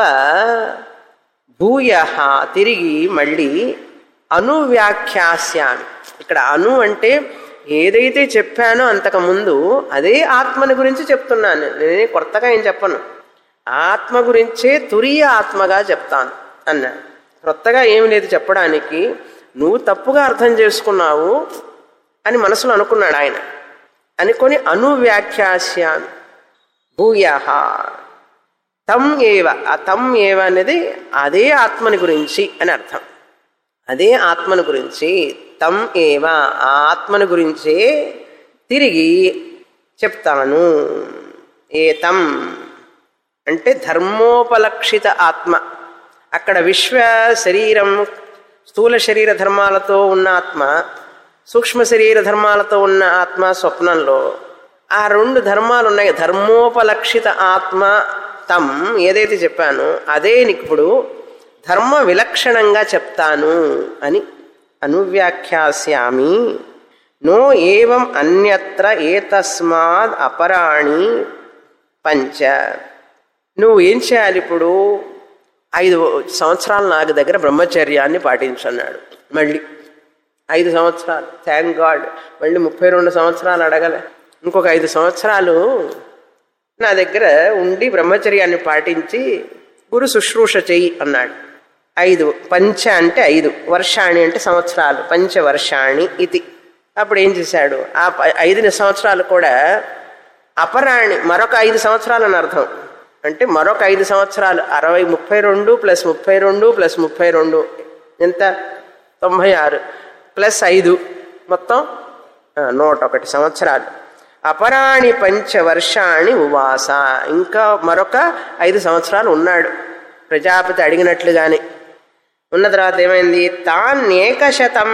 Speaker 1: భూయ తిరిగి మళ్ళీ అనువ్యాఖ్యాస్యామి ఇక్కడ అను అంటే ఏదైతే చెప్పానో అంతకుముందు అదే ఆత్మని గురించి చెప్తున్నాను నేనే కొత్తగా ఏం చెప్పను ఆత్మ గురించే తురియ ఆత్మగా చెప్తాను అన్నాడు కొత్తగా ఏమి లేదు చెప్పడానికి నువ్వు తప్పుగా అర్థం చేసుకున్నావు అని మనసులో అనుకున్నాడు ఆయన అనుకొని అనువ్యాఖ్యాస్యామి భూయ తం ఏవ ఆ తం ఏవ అనేది అదే ఆత్మని గురించి అని అర్థం అదే ఆత్మను గురించి తం ఏవ ఆ ఆత్మను గురించే తిరిగి చెప్తాను ఏతం అంటే ధర్మోపలక్షిత ఆత్మ అక్కడ విశ్వ శరీరం స్థూల శరీర ధర్మాలతో ఉన్న ఆత్మ సూక్ష్మ శరీర ధర్మాలతో ఉన్న ఆత్మ స్వప్నంలో ఆ రెండు ధర్మాలు ఉన్నాయి ధర్మోపలక్షిత ఆత్మ తం ఏదైతే చెప్పానో అదే నీకు ఇప్పుడు ధర్మ విలక్షణంగా చెప్తాను అని అనువ్యాఖ్యాస్యామి నో ఏవం అన్యత్ర ఏతస్మాద్ అపరాణి పంచ నువ్వు ఏం చేయాలి ఇప్పుడు ఐదు సంవత్సరాలు నాకు దగ్గర బ్రహ్మచర్యాన్ని పాటించన్నాడు మళ్ళీ ఐదు సంవత్సరాలు థ్యాంక్ గాడ్ మళ్ళీ ముప్పై రెండు సంవత్సరాలు అడగలే ఇంకొక ఐదు సంవత్సరాలు నా దగ్గర ఉండి బ్రహ్మచర్యాన్ని పాటించి గురు శుశ్రూష చెయ్యి అన్నాడు ఐదు పంచ అంటే ఐదు వర్షాణి అంటే సంవత్సరాలు పంచ వర్షాణి ఇది అప్పుడు ఏం చేశాడు ఆ ప- ఐదు సంవత్సరాలు కూడా అపరాణి మరొక ఐదు సంవత్సరాలు అని అర్థం అంటే మరొక ఐదు సంవత్సరాలు అరవై ముప్పై రెండు ప్లస్ ముప్పై రెండు ప్లస్ ముప్పై రెండు ఎంత తొంభై ఆరు ప్లస్ ఐదు మొత్తం ఆ, నూట ఒకటి సంవత్సరాలు అపరాణి పంచవర్షాణి ఉవాస ఇంకా మరొక ఐదు సంవత్సరాలు ఉన్నాడు ప్రజాపతి అడిగినట్లుగానే ఉన్న తర్వాత ఏమైంది తాన్యేకశతం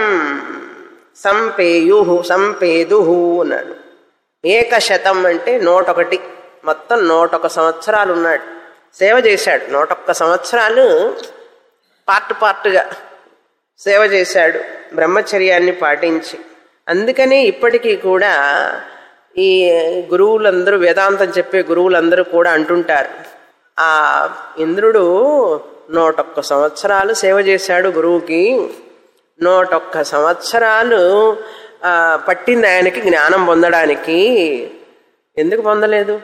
Speaker 1: సంపేయు సంపేదు అన్నాడు ఏకశతం అంటే నూటొకటి మొత్తం నూటొక సంవత్సరాలు ఉన్నాడు సేవ చేశాడు నూటొక్క సంవత్సరాలు పార్ట్ పార్ట్గా సేవ చేశాడు బ్రహ్మచర్యాన్ని పాటించి అందుకని ఇప్పటికీ కూడా ఈ గురువులందరూ వేదాంతం చెప్పే గురువులందరూ కూడా అంటుంటారు ఆ ఇంద్రుడు నూటొక్క సంవత్సరాలు సేవ చేశాడు గురువుకి నూటొక్క సంవత్సరాలు ఆ, పట్టింది ఆయనకి జ్ఞానం పొందడానికి ఎందుకు పొందలేదు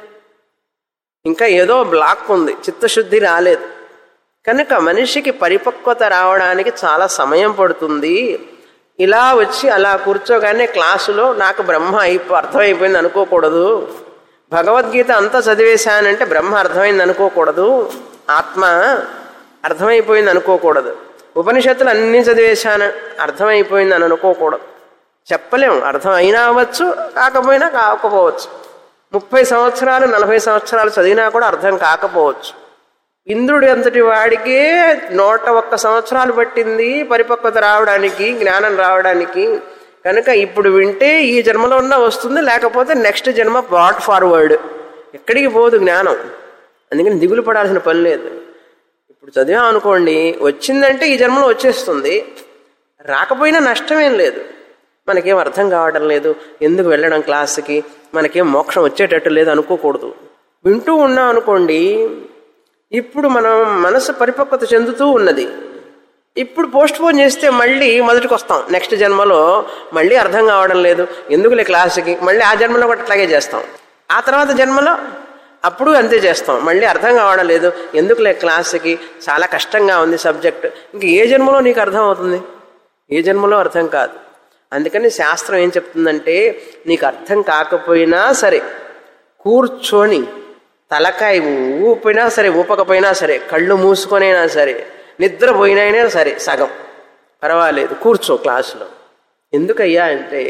Speaker 1: ఇంకా ఏదో బ్లాక్ ఉంది చిత్తశుద్ధి రాలేదు కనుక మనిషికి పరిపక్వత రావడానికి చాలా సమయం పడుతుంది ఇలా వచ్చి అలా కూర్చోగానే క్లాసులో నాకు బ్రహ్మ అయిపో అర్థమైపోయింది అనుకోకూడదు భగవద్గీత అంతా చదివేశానంటే బ్రహ్మ అర్థమైంది అనుకోకూడదు ఆత్మ అర్థమైపోయింది అనుకోకూడదు ఉపనిషత్తులు అన్నీ చదివేశాను అర్థమైపోయింది అని అనుకోకూడదు చెప్పలేము అర్థం అయినా అవ్వచ్చు కాకపోయినా కాకపోవచ్చు ముప్పై సంవత్సరాలు నలభై సంవత్సరాలు చదివినా కూడా అర్థం కాకపోవచ్చు ఇంద్రుడి అంతటి వాడికే నూట ఒక్క సంవత్సరాలు పట్టింది పరిపక్వత రావడానికి జ్ఞానం రావడానికి కనుక ఇప్పుడు వింటే ఈ జన్మలో ఉన్న వస్తుంది లేకపోతే నెక్స్ట్ జన్మ బ్రాడ్ ఫార్వర్డ్ ఎక్కడికి పోదు జ్ఞానం అందుకని దిగులు పడాల్సిన పని లేదు ఇప్పుడు చదివాం అనుకోండి వచ్చిందంటే ఈ జన్మలో వచ్చేస్తుంది రాకపోయినా నష్టమేం లేదు మనకేం అర్థం కావడం లేదు ఎందుకు వెళ్ళడం క్లాస్కి మనకేం మోక్షం వచ్చేటట్టు లేదు అనుకోకూడదు వింటూ ఉన్నాం అనుకోండి ఇప్పుడు మనం మనసు పరిపక్వత చెందుతూ ఉన్నది ఇప్పుడు పోస్ట్ పోన్ చేస్తే మళ్ళీ మొదటికి వస్తాం నెక్స్ట్ జన్మలో మళ్ళీ అర్థం కావడం లేదు ఎందుకులే క్లాసుకి మళ్ళీ ఆ జన్మలో కూడా అట్లాగే చేస్తాం ఆ తర్వాత జన్మలో అప్పుడు అంతే చేస్తాం మళ్ళీ అర్థం కావడం లేదు ఎందుకులే క్లాసుకి చాలా కష్టంగా ఉంది సబ్జెక్ట్ ఇంక ఏ జన్మలో నీకు అర్థం అవుతుంది ఏ జన్మలో అర్థం కాదు అందుకని శాస్త్రం ఏం చెప్తుందంటే నీకు అర్థం కాకపోయినా సరే కూర్చొని తలకాయ ఊపినా సరే ఊపకపోయినా సరే కళ్ళు మూసుకొనైనా సరే నిద్రపోయినైనా సరే సగం పర్వాలేదు కూర్చో క్లాసులో ఎందుకయ్యా అంటే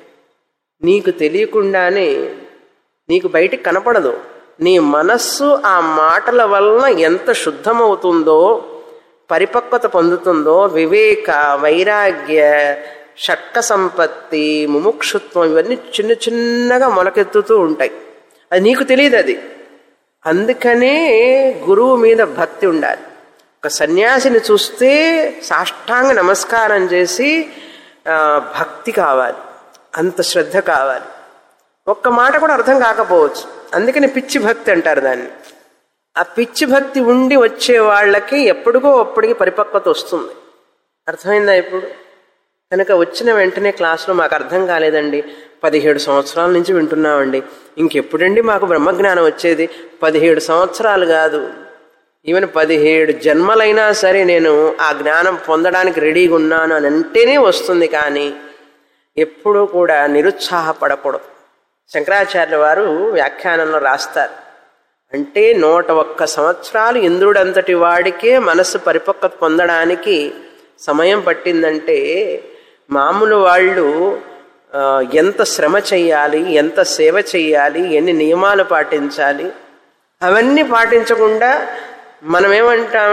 Speaker 1: నీకు తెలియకుండానే నీకు బయటికి కనపడదు నీ మనస్సు ఆ మాటల వలన ఎంత శుద్ధమవుతుందో పరిపక్వత పొందుతుందో వివేక వైరాగ్య షట్క సంపత్తి ముముక్షుత్వం ఇవన్నీ చిన్న చిన్నగా మొలకెత్తుతూ ఉంటాయి అది నీకు తెలియదు అది అందుకనే గురువు మీద భక్తి ఉండాలి ఒక సన్యాసిని చూస్తే సాష్టాంగ నమస్కారం చేసి ఆ, భక్తి కావాలి అంత శ్రద్ధ కావాలి ఒక్క మాట కూడా అర్థం కాకపోవచ్చు అందుకని పిచ్చి భక్తి అంటారు దాన్ని ఆ పిచ్చి భక్తి ఉండి వచ్చే వాళ్ళకి ఎప్పుడుగో అప్పటికి పరిపక్వత వస్తుంది అర్థమైందా ఇప్పుడు కనుక వచ్చిన వెంటనే క్లాసులో మాకు అర్థం కాలేదండి పదిహేడు సంవత్సరాల నుంచి వింటున్నామండి ఇంకెప్పుడండి మాకు బ్రహ్మజ్ఞానం వచ్చేది పదిహేడు సంవత్సరాలు కాదు ఈవెన్ పదిహేడు జన్మలైనా సరే నేను ఆ జ్ఞానం పొందడానికి రెడీగా ఉన్నాను అని అంటేనే వస్తుంది కానీ ఎప్పుడూ కూడా నిరుత్సాహపడకూడదు శంకరాచార్యుల వారు వ్యాఖ్యానంలో రాస్తారు అంటే నూట ఒక్క సంవత్సరాలు ఇంద్రుడంతటి వాడికే మనస్సు పరిపక్వత పొందడానికి సమయం పట్టిందంటే మామూలు వాళ్ళు ఆ, ఎంత శ్రమ చెయ్యాలి ఎంత సేవ చెయ్యాలి ఎన్ని నియమాలు పాటించాలి అవన్నీ పాటించకుండా మనం ఏమంటాం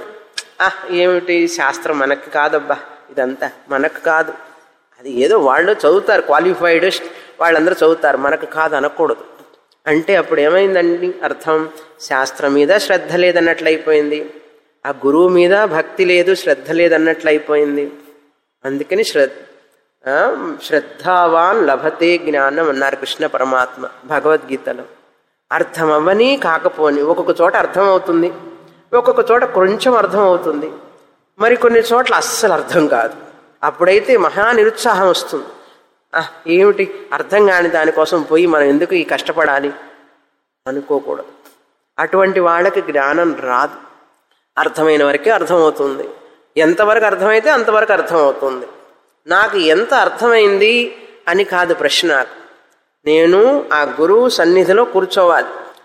Speaker 1: ఆ ఏమిటి శాస్త్రం మనకు కాదబ్బా ఇదంతా మనకు కాదు అది ఏదో వాళ్ళు చదువుతారు క్వాలిఫైడ్ వాళ్ళందరూ చదువుతారు మనకు కాదు అనకూడదు అంటే అప్పుడు ఏమైందండి అర్థం శాస్త్రం మీద శ్రద్ధ లేదన్నట్లయిపోయింది ఆ గురువు మీద భక్తి లేదు శ్రద్ధ లేదన్నట్లయిపోయింది అందుకని శ్రద్ధ ఆ, శ్రద్ధావాన్ లభతే జ్ఞానం అన్నారు కృష్ణ పరమాత్మ భగవద్గీతలో అర్థం అవ్వని కాకపోని ఒక్కొక్క చోట అర్థం అవుతుంది ఒక్కొక్క చోట కొంచెం అర్థం అవుతుంది మరి కొన్ని చోట్ల అస్సలు అర్థం కాదు అప్పుడైతే మహా నిరుత్సాహం వస్తుంది ఆ, ఏమిటి అర్థం కాని దానికోసం పోయి మనం ఎందుకు ఈ కష్టపడాలి అనుకోకూడదు అటువంటి వాళ్ళకి జ్ఞానం రాదు అర్థమైన వరకే అర్థమవుతుంది ఎంతవరకు అర్థమైతే అంతవరకు అర్థమవుతుంది నాకు ఎంత అర్థమైంది అని కాదు ప్రశ్న నాకు నేను ఆ గురువు సన్నిధిలో కూర్చోవాలి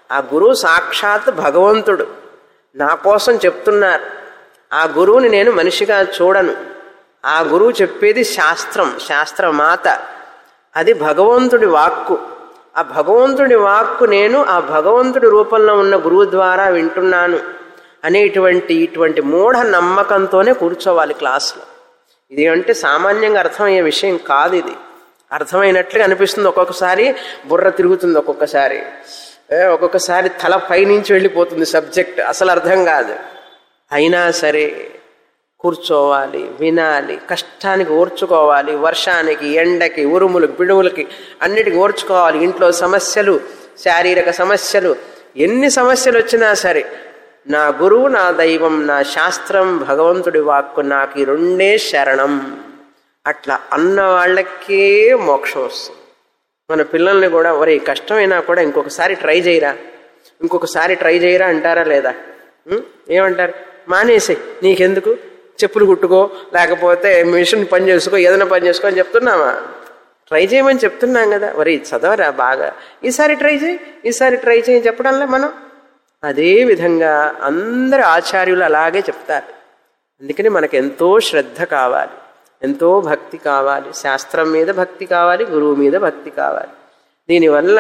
Speaker 1: ఆ గురువు సాక్షాత్ భగవంతుడు నా కోసం చెప్తున్నారు ఆ గురువుని నేను మనిషిగా చూడను ఆ గురువు చెప్పేది శాస్త్రం శాస్త్రమాత అది భగవంతుడి వాక్కు ఆ భగవంతుడి వాక్కు నేను ఆ భగవంతుడి రూపంలో ఉన్న గురువు ద్వారా వింటున్నాను అనేటువంటి ఇటువంటి మూఢ నమ్మకంతోనే కూర్చోవాలి క్లాసులో ఇది అంటే సామాన్యంగా అర్థమయ్యే విషయం కాదు ఇది అర్థమైనట్లుగా అనిపిస్తుంది ఒక్కొక్కసారి బుర్ర తిరుగుతుంది ఒక్కొక్కసారి ఏ, ఒక్కొక్కసారి తల పైనుంచి వెళ్ళిపోతుంది సబ్జెక్ట్ అసలు అర్థం కాదు అయినా సరే కూర్చోవాలి వినాలి కష్టానికి ఓర్చుకోవాలి వర్షానికి ఎండకి ఉరుములకి పిడుములకి అన్నిటికి ఓర్చుకోవాలి ఇంట్లో సమస్యలు శారీరక సమస్యలు ఎన్ని సమస్యలు వచ్చినా సరే నా గురువు నా దైవం నా శాస్త్రం భగవంతుడి వాక్కు నాకు ఈ రెండే శరణం అట్లా అన్న వాళ్ళకే మోక్షం వస్తుంది మన పిల్లల్ని కూడా ఒరే కష్టమైనా కూడా ఇంకొకసారి ట్రై చేయరా ఇంకొకసారి ట్రై చేయరా అంటారా లేదా ఉం? ఏమంటారు మానేసే నీకెందుకు చెప్పులు కుట్టుకో లేకపోతే మిషన్ పని చేసుకో ఏదైనా పని చేసుకో అని చెప్తున్నామా ట్రై చేయమని చెప్తున్నాం కదా మరి చదవరా బాగా ఈసారి ట్రై చేయి ఈసారి ట్రై చేయి చెప్పడంలే మనం అదే విధంగా అందరు ఆచార్యులు అలాగే చెప్తారు అందుకని మనకు ఎంతో శ్రద్ధ కావాలి ఎంతో భక్తి కావాలి శాస్త్రం మీద భక్తి కావాలి గురువు మీద భక్తి కావాలి దీనివల్ల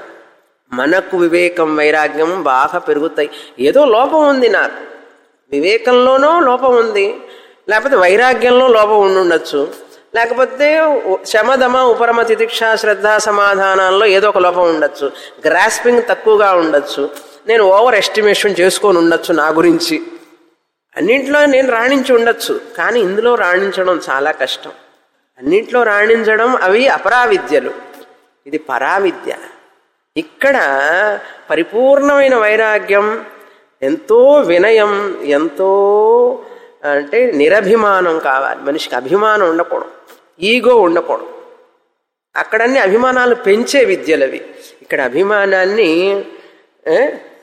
Speaker 1: మనకు వివేకం వైరాగ్యం బాగా పెరుగుతాయి ఏదో లోపం ఉంది నాకు వివేకంలోనో లోపం ఉంది లేకపోతే వైరాగ్యంలో లోపం ఉండి ఉండొచ్చు లేకపోతే శమదమ ఉపరమ తితిక్ష శ్రద్ధ సమాధానాల్లో ఏదో ఒక లోపం ఉండొచ్చు గ్రాస్పింగ్ తక్కువగా ఉండొచ్చు నేను ఓవర్ ఎస్టిమేషన్ చేసుకొని ఉండొచ్చు నా గురించి అన్నింట్లో నేను రాణించి ఉండొచ్చు కానీ ఇందులో రాణించడం చాలా కష్టం అన్నింట్లో రాణించడం అవి అపరావిద్యలు ఇది పరావిద్య ఇక్కడ పరిపూర్ణమైన వైరాగ్యం ఎంతో వినయం ఎంతో అంటే నిరభిమానం కావాలి మనిషికి అభిమానం ఉండకూడదు ఈగో ఉండకూడదు అక్కడన్నీ అభిమానాలు పెంచే విద్యలవి ఇక్కడ అభిమానాన్ని ఏ,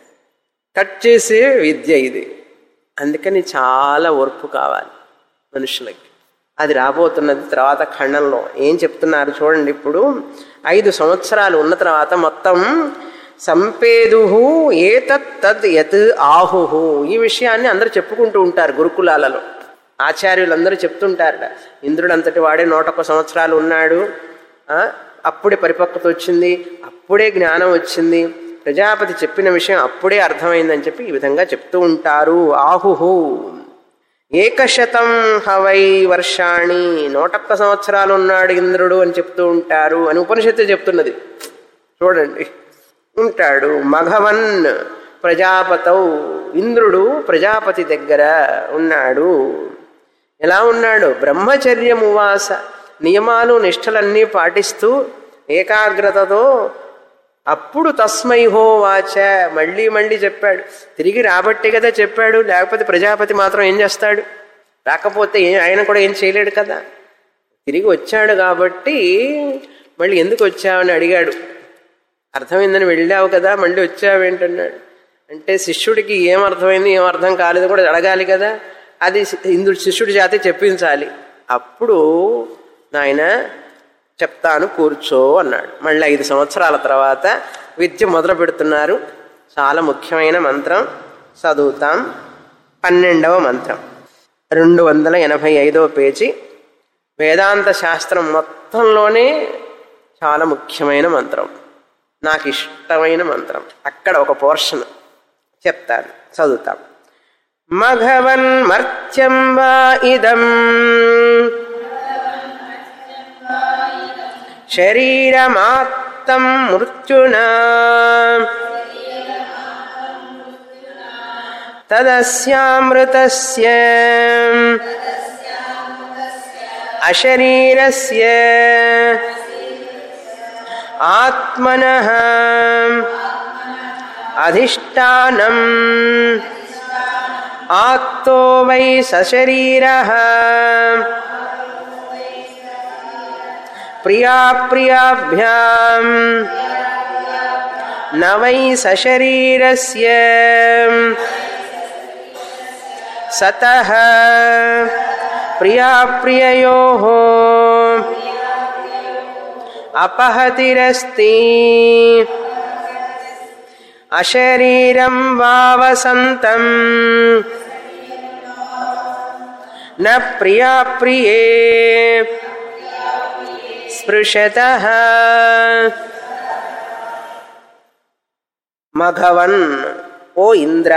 Speaker 1: కట్ చేసే విద్య ఇది అందుకని చాలా ఓర్పు కావాలి మనుషులకి అది రాబోతున్నది తర్వాత ఖండంలో ఏం చెప్తున్నారు చూడండి ఇప్పుడు ఐదు సంవత్సరాలు ఉన్న తర్వాత మొత్తం సంపేదు ఏతత్ తద్ యత్ ఆహుహు ఈ విషయాన్ని అందరూ చెప్పుకుంటూ ఉంటారు గురుకులాలలో ఆచార్యులందరూ చెప్తుంటారట ఇంద్రుడు అంతటి వాడే నూటొక్క సంవత్సరాలు ఉన్నాడు ఆ, అప్పుడే పరిపక్వత వచ్చింది అప్పుడే జ్ఞానం వచ్చింది ప్రజాపతి చెప్పిన విషయం అప్పుడే అర్థమైందని చెప్పి ఈ విధంగా చెప్తూ ఉంటారు ఆహుహు ఏకశతం హవై వర్షాణి నూటొక్క సంవత్సరాలు ఉన్నాడు ఇంద్రుడు అని చెప్తూ ఉంటారు అని ఉపనిషత్తు చెప్తున్నది చూడండి ఉంటాడు మఘవన్ ప్రజాపతౌ ఇంద్రుడు ప్రజాపతి దగ్గర ఉన్నాడు ఎలా ఉన్నాడు బ్రహ్మచర్యమువాస నియమాలు నిష్ఠలన్నీ పాటిస్తూ ఏకాగ్రతతో అప్పుడు తస్మై హో వాచ మళ్ళీ మళ్ళీ చెప్పాడు తిరిగి రాబట్టే కదా చెప్పాడు లేకపోతే ప్రజాపతి మాత్రం ఏం చేస్తాడు రాకపోతే ఏ- ఆయన కూడా ఏం చేయలేడు కదా తిరిగి వచ్చాడు కాబట్టి మళ్ళీ ఎందుకు వచ్చావని అడిగాడు అర్థమైందని వెళ్ళావు కదా మళ్ళీ వచ్చావేంటన్నాడు అంటే శిష్యుడికి ఏం అర్థమైంది ఏం అర్థం కాలేదు కూడా అడగాలి కదా అది ఇందుడు శిష్యుడి చేతే చెప్పించాలి అప్పుడు నాయన చెప్తాను కూర్చో అన్నాడు మళ్ళీ ఐదు సంవత్సరాల తర్వాత విద్య మొదలు పెడుతున్నారు చాలా ముఖ్యమైన మంత్రం చదువుతాం పన్నెండవ మంత్రం రెండు వందల ఎనభై ఐదవ పేజీ వేదాంత శాస్త్రం మొత్తంలోనే చాలా ముఖ్యమైన మంత్రం నాకు ఇష్టమైన మంత్రం అక్కడ ఒక పోర్షన్ చెప్తాను చదువుతాం మఘవన్ మర్త్యం వా ఇదం శరీరమాత్తం మృత్యునా తదస్యామృతస్య అశరీరస్య ఆత్మనః అధిష్టానం ఆత్తో వై సశరీరः ప్రియాప్రియాభ్యాం న వై సశరీరస్య సతః ప్రియాప్రియయోः అపహతిరస్తి అశరీరం వావసంతం న ప్రియా ప్రియే స్పృశత మఘవన్ ఓ ఇంద్ర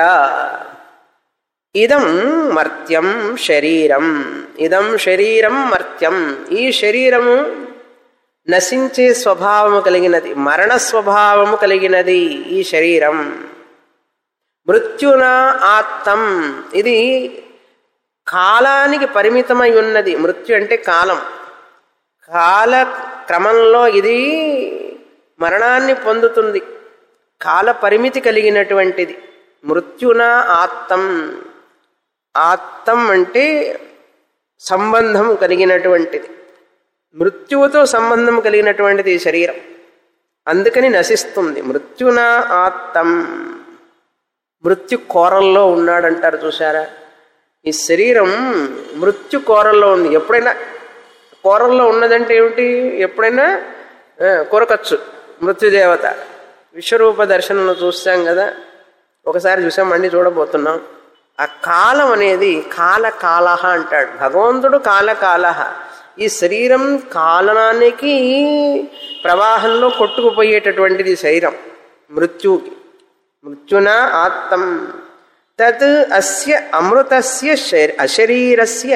Speaker 1: ఇదం మర్త్యం శరీరం ఇదం శరీరం మర్త్యం ఈ శరీరము నశించే స్వభావము కలిగినది మరణ స్వభావము కలిగినది ఈ శరీరం మృత్యున ఆత్తం ఇది కాలానికి పరిమితమై ఉన్నది మృత్యు అంటే కాలం కాల క్రమంలో ఇది మరణాన్ని పొందుతుంది కాల పరిమితి కలిగినటువంటిది మృత్యున ఆత్తం ఆత్తం అంటే సంబంధం కలిగినటువంటిది మృత్యువుతో సంబంధం కలిగినటువంటిది ఈ శరీరం అందుకని నశిస్తుంది మృత్యున ఆత్తం మృత్యు కోరల్లో ఉన్నాడంటారు చూసారా ఈ శరీరం మృత్యు కోరల్లో ఉంది ఎప్పుడైనా కోరల్లో ఉన్నదంటే ఏమిటి ఎప్పుడైనా ఆ, కొరకచ్చు మృత్యుదేవత విశ్వరూప దర్శనంలో చూస్తాం కదా ఒకసారి చూసాం మళ్ళీ చూడబోతున్నాం ఆ కాలం అనేది కాల కాలహ అంటాడు భగవంతుడు కాల కాలహ ఈ శరీరం కాలనానికి ప్రవాహంలో కొట్టుకుపోయేటటువంటిది ఈ శరీరం మృత్యుకి మృత్యున ఆత్తం తత్ అస్య అమృతస్య శరీ అశరీరస్య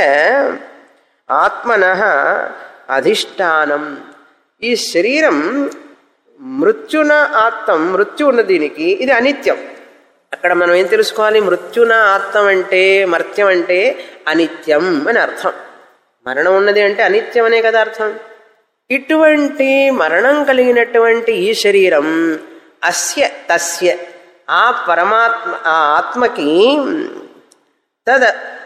Speaker 1: ఆత్మన అధిష్టానం ఈ శరీరం మృత్యున ఆత్తం మృత్యు ఉన్న దీనికి ఇది అనిత్యం అక్కడ మనం ఏం తెలుసుకోవాలి మృత్యున ఆత్తం అంటే మర్త్యం అంటే అనిత్యం అని అర్థం మరణం ఉన్నది అంటే అనిత్యం అనే కదా అర్థం ఇటువంటి మరణం కలిగినటువంటి ఈ శరీరం అస్య తస్య ఆ పరమాత్మ ఆ ఆత్మకి తద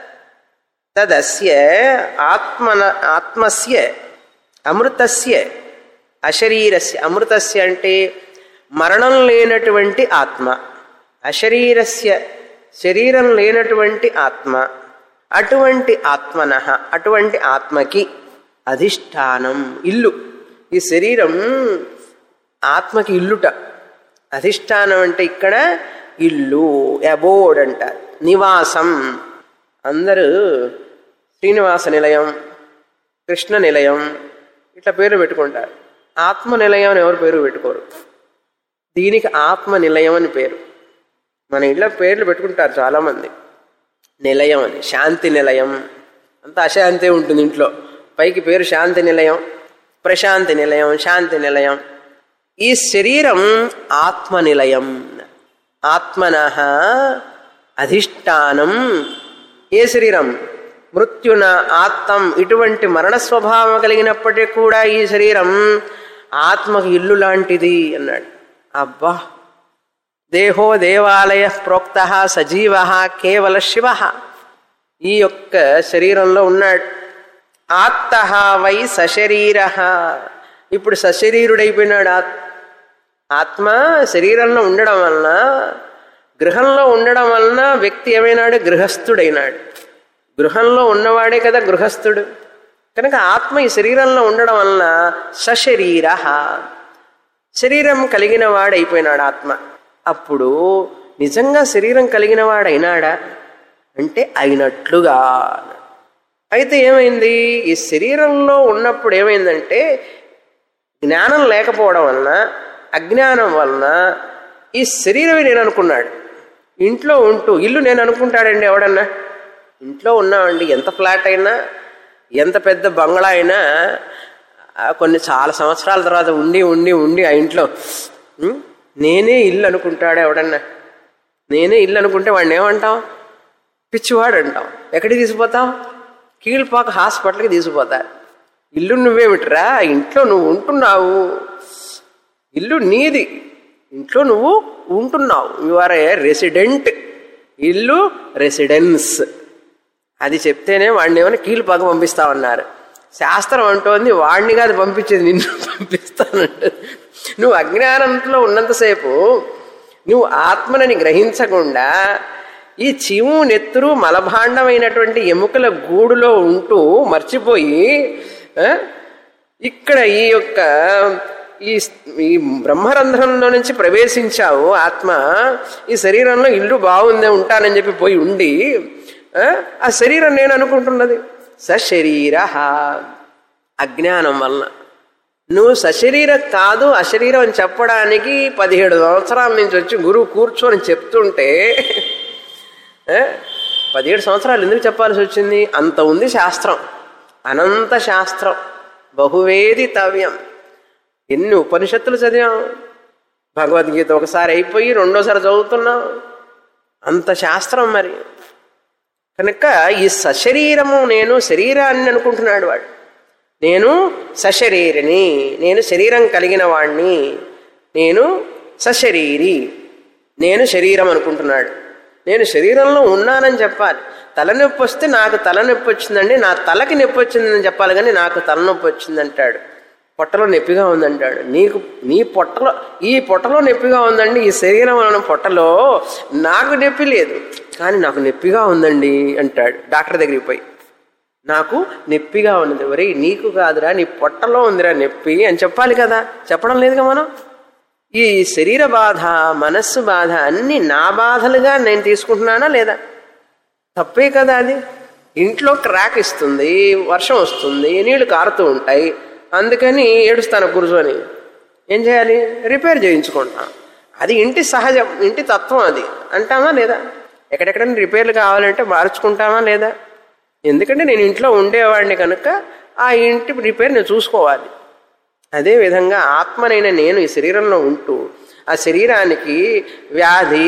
Speaker 1: తదస్య ఆత్మన ఆత్మస్య అమృతస్య అశరీరస్య అమృతస్య అంటే మరణం లేనటువంటి ఆత్మ అశరీరస్య శరీరం లేనటువంటి ఆత్మ అటువంటి ఆత్మన అటువంటి ఆత్మకి అధిష్టానం ఇల్లు ఈ శరీరం ఆత్మకి ఇల్లుట అధిష్టానం అంటే ఇక్కడ ఇల్లు అబోర్డ్ అంటారు నివాసం అందరూ శ్రీనివాస నిలయం కృష్ణ నిలయం ఇట్లా పేరు పెట్టుకుంటారు ఆత్మ నిలయం అని ఎవరు పేరు పెట్టుకోరు దీనికి ఆత్మ నిలయం అని పేరు మన ఇళ్ళ పేర్లు పెట్టుకుంటారు చాలామంది నిలయం అని శాంతి నిలయం అంత అశాంతి ఉంటుంది ఇంట్లో పైకి పేరు శాంతి నిలయం ప్రశాంతి నిలయం శాంతి నిలయం ఈ శరీరం ఆత్మ నిలయం ఆత్మన అధిష్టానం ఏ శరీరం మృత్యున ఆత్తం ఇటువంటి మరణ స్వభావం కలిగినప్పటికీ కూడా ఈ శరీరం ఆత్మకి ఇల్లు లాంటిది అన్నాడు అబ్బా దేహో దేవాలయ ప్రోక్త సజీవ కేవల శివ ఈ యొక్క శరీరంలో ఉన్నాడు ఆత్త వై సశరీర ఇప్పుడు సశరీరుడైపోయినాడు ఆత్ ఆత్మ శరీరంలో ఉండడం వలన గృహంలో ఉండడం వలన వ్యక్తి ఏమైనాడు గృహస్థుడైనాడు గృహంలో ఉన్నవాడే కదా గృహస్థుడు కనుక ఆత్మ ఈ శరీరంలో ఉండడం వలన సశరీర శరీరం కలిగిన వాడైపోయినాడు ఆత్మ అప్పుడు నిజంగా శరీరం కలిగిన వాడైనాడా అంటే అయినట్లుగా అయితే ఏమైంది ఈ శరీరంలో ఉన్నప్పుడు ఏమైందంటే జ్ఞానం లేకపోవడం వలన అజ్ఞానం వలన ఈ శరీరమే నేను అనుకున్నాడు ఇంట్లో ఉంటూ ఇల్లు నేను అనుకుంటాడండి ఎవడన్నా ఇంట్లో ఉన్నామండి ఎంత ఫ్లాట్ అయినా ఎంత పెద్ద బంగ్లా అయినా ఆ కొన్ని చాలా సంవత్సరాల తర్వాత ఉండి ఉండి ఉండి ఆ ఇంట్లో "ఉం, నేనే ఇల్లు అనుకుంటాడు ఎవడన్నా నేనే ఇల్లు అనుకుంటే వాడిని ఏమంటాం పిచ్చివాడు అంటాం ఎక్కడికి తీసుకుపోతావు కీழ்పాక హాస్పిటల్కి తీసుకుపోతారు ఇల్లు నువ్వేమిట్రా ఇంట్లో నువ్వు ఉంటున్నావు ఇల్లు నీది ఇంట్లో నువ్వు ఉంటున్నావు యు ఆర్ ఏ రెసిడెంట్ ఇల్లు రెసిడెన్స్ అది చెప్తేనే వాడిని ఏమైనా కీలుపాక పంపిస్తామన్నారు శాస్త్రం అంటోంది వాడిని కాదు పంపించేది నిన్ను పంపిస్తానంట నువ్వు అజ్ఞానంలో ఉన్నంతసేపు నువ్వు ఆత్మనని గ్రహించకుండా ఈ చీము నెత్తురు మలభాండమైనటువంటి ఎముకల గూడులో ఉంటూ మర్చిపోయి ఆ, ఇక్కడ ఈ యొక్క ఈ ఈ బ్రహ్మరంధ్రంలో నుంచి ప్రవేశించావు ఆత్మ ఈ శరీరంలో ఇల్లు బాగుందే ఉంటానని చెప్పి పోయి ఉండి ఆ, ఆ శరీరం నేను అనుకుంటున్నది సశరీర అజ్ఞానం వలన నువ్వు సశరీర కాదు అశరీరం అని చెప్పడానికి పదిహేడు సంవత్సరాల నుంచి వచ్చి గురువు కూర్చొని చెప్తుంటే ఏ? పదిహేడు సంవత్సరాలు ఎందుకు చెప్పాల్సి వచ్చింది అంత ఉంది శాస్త్రం అనంత శాస్త్రం బహువేదితవ్యం ఎన్ని ఉపనిషత్తులు చదివాం భగవద్గీత ఒకసారి అయిపోయి రెండోసారి చదువుతున్నాం అంత శాస్త్రం మరి కనుక ఈ సశరీరము నేను శరీరాన్ని అనుకుంటున్నాడు వాడు నేను సశరీరిని నేను శరీరం కలిగిన వాణ్ణి నేను సశరీరి నేను శరీరం అనుకుంటున్నాడు నేను శరీరంలో ఉన్నానని చెప్పాలి తలనొప్పి వస్తే నాకు తలనొప్పి వచ్చిందండి నా తలకి నొప్పి వచ్చిందని చెప్పాలి కానీ నాకు తలనొప్పి వచ్చిందంటాడు పొట్టలో నొప్పిగా ఉందంటాడు నీకు నీ పొట్టలో ఈ పొట్టలో నొప్పిగా ఉందండి ఈ శరీరం అన్న పొట్టలో నాకు నొప్పి లేదు కానీ నాకు నొప్పిగా ఉందండి అంటాడు డాక్టర్ దగ్గరికి పోయి నాకు నొప్పిగా ఉన్నది ఒరే నీకు కాదురా నీ పొట్టలో ఉందిరా నొప్పి అని చెప్పాలి కదా చెప్పడం లేదుగా మనం ఈ శరీర బాధ మనస్సు బాధ అన్ని నా బాధలుగా నేను తీసుకుంటున్నానా లేదా తప్పే కదా అది ఇంట్లో క్రాక్ ఇస్తుంది వర్షం వస్తుంది నీళ్లు కారుతూ ఉంటాయి అందుకని ఏడుస్తాను కూర్చొని ఏం చేయాలి రిపేర్ చేయించుకుంటాం అది ఇంటి సహజం ఇంటి తత్వం అది అంటామా లేదా ఎక్కడెక్కడైనా రిపేర్లు కావాలంటే మార్చుకుంటామా లేదా ఎందుకంటే నేను ఇంట్లో ఉండేవాడిని కనుక ఆ ఇంటి రిపేర్ నేను చూసుకోవాలి అదే విధంగా ఆత్మనైన నేను ఈ శరీరంలో ఉంటూ ఆ శరీరానికి వ్యాధి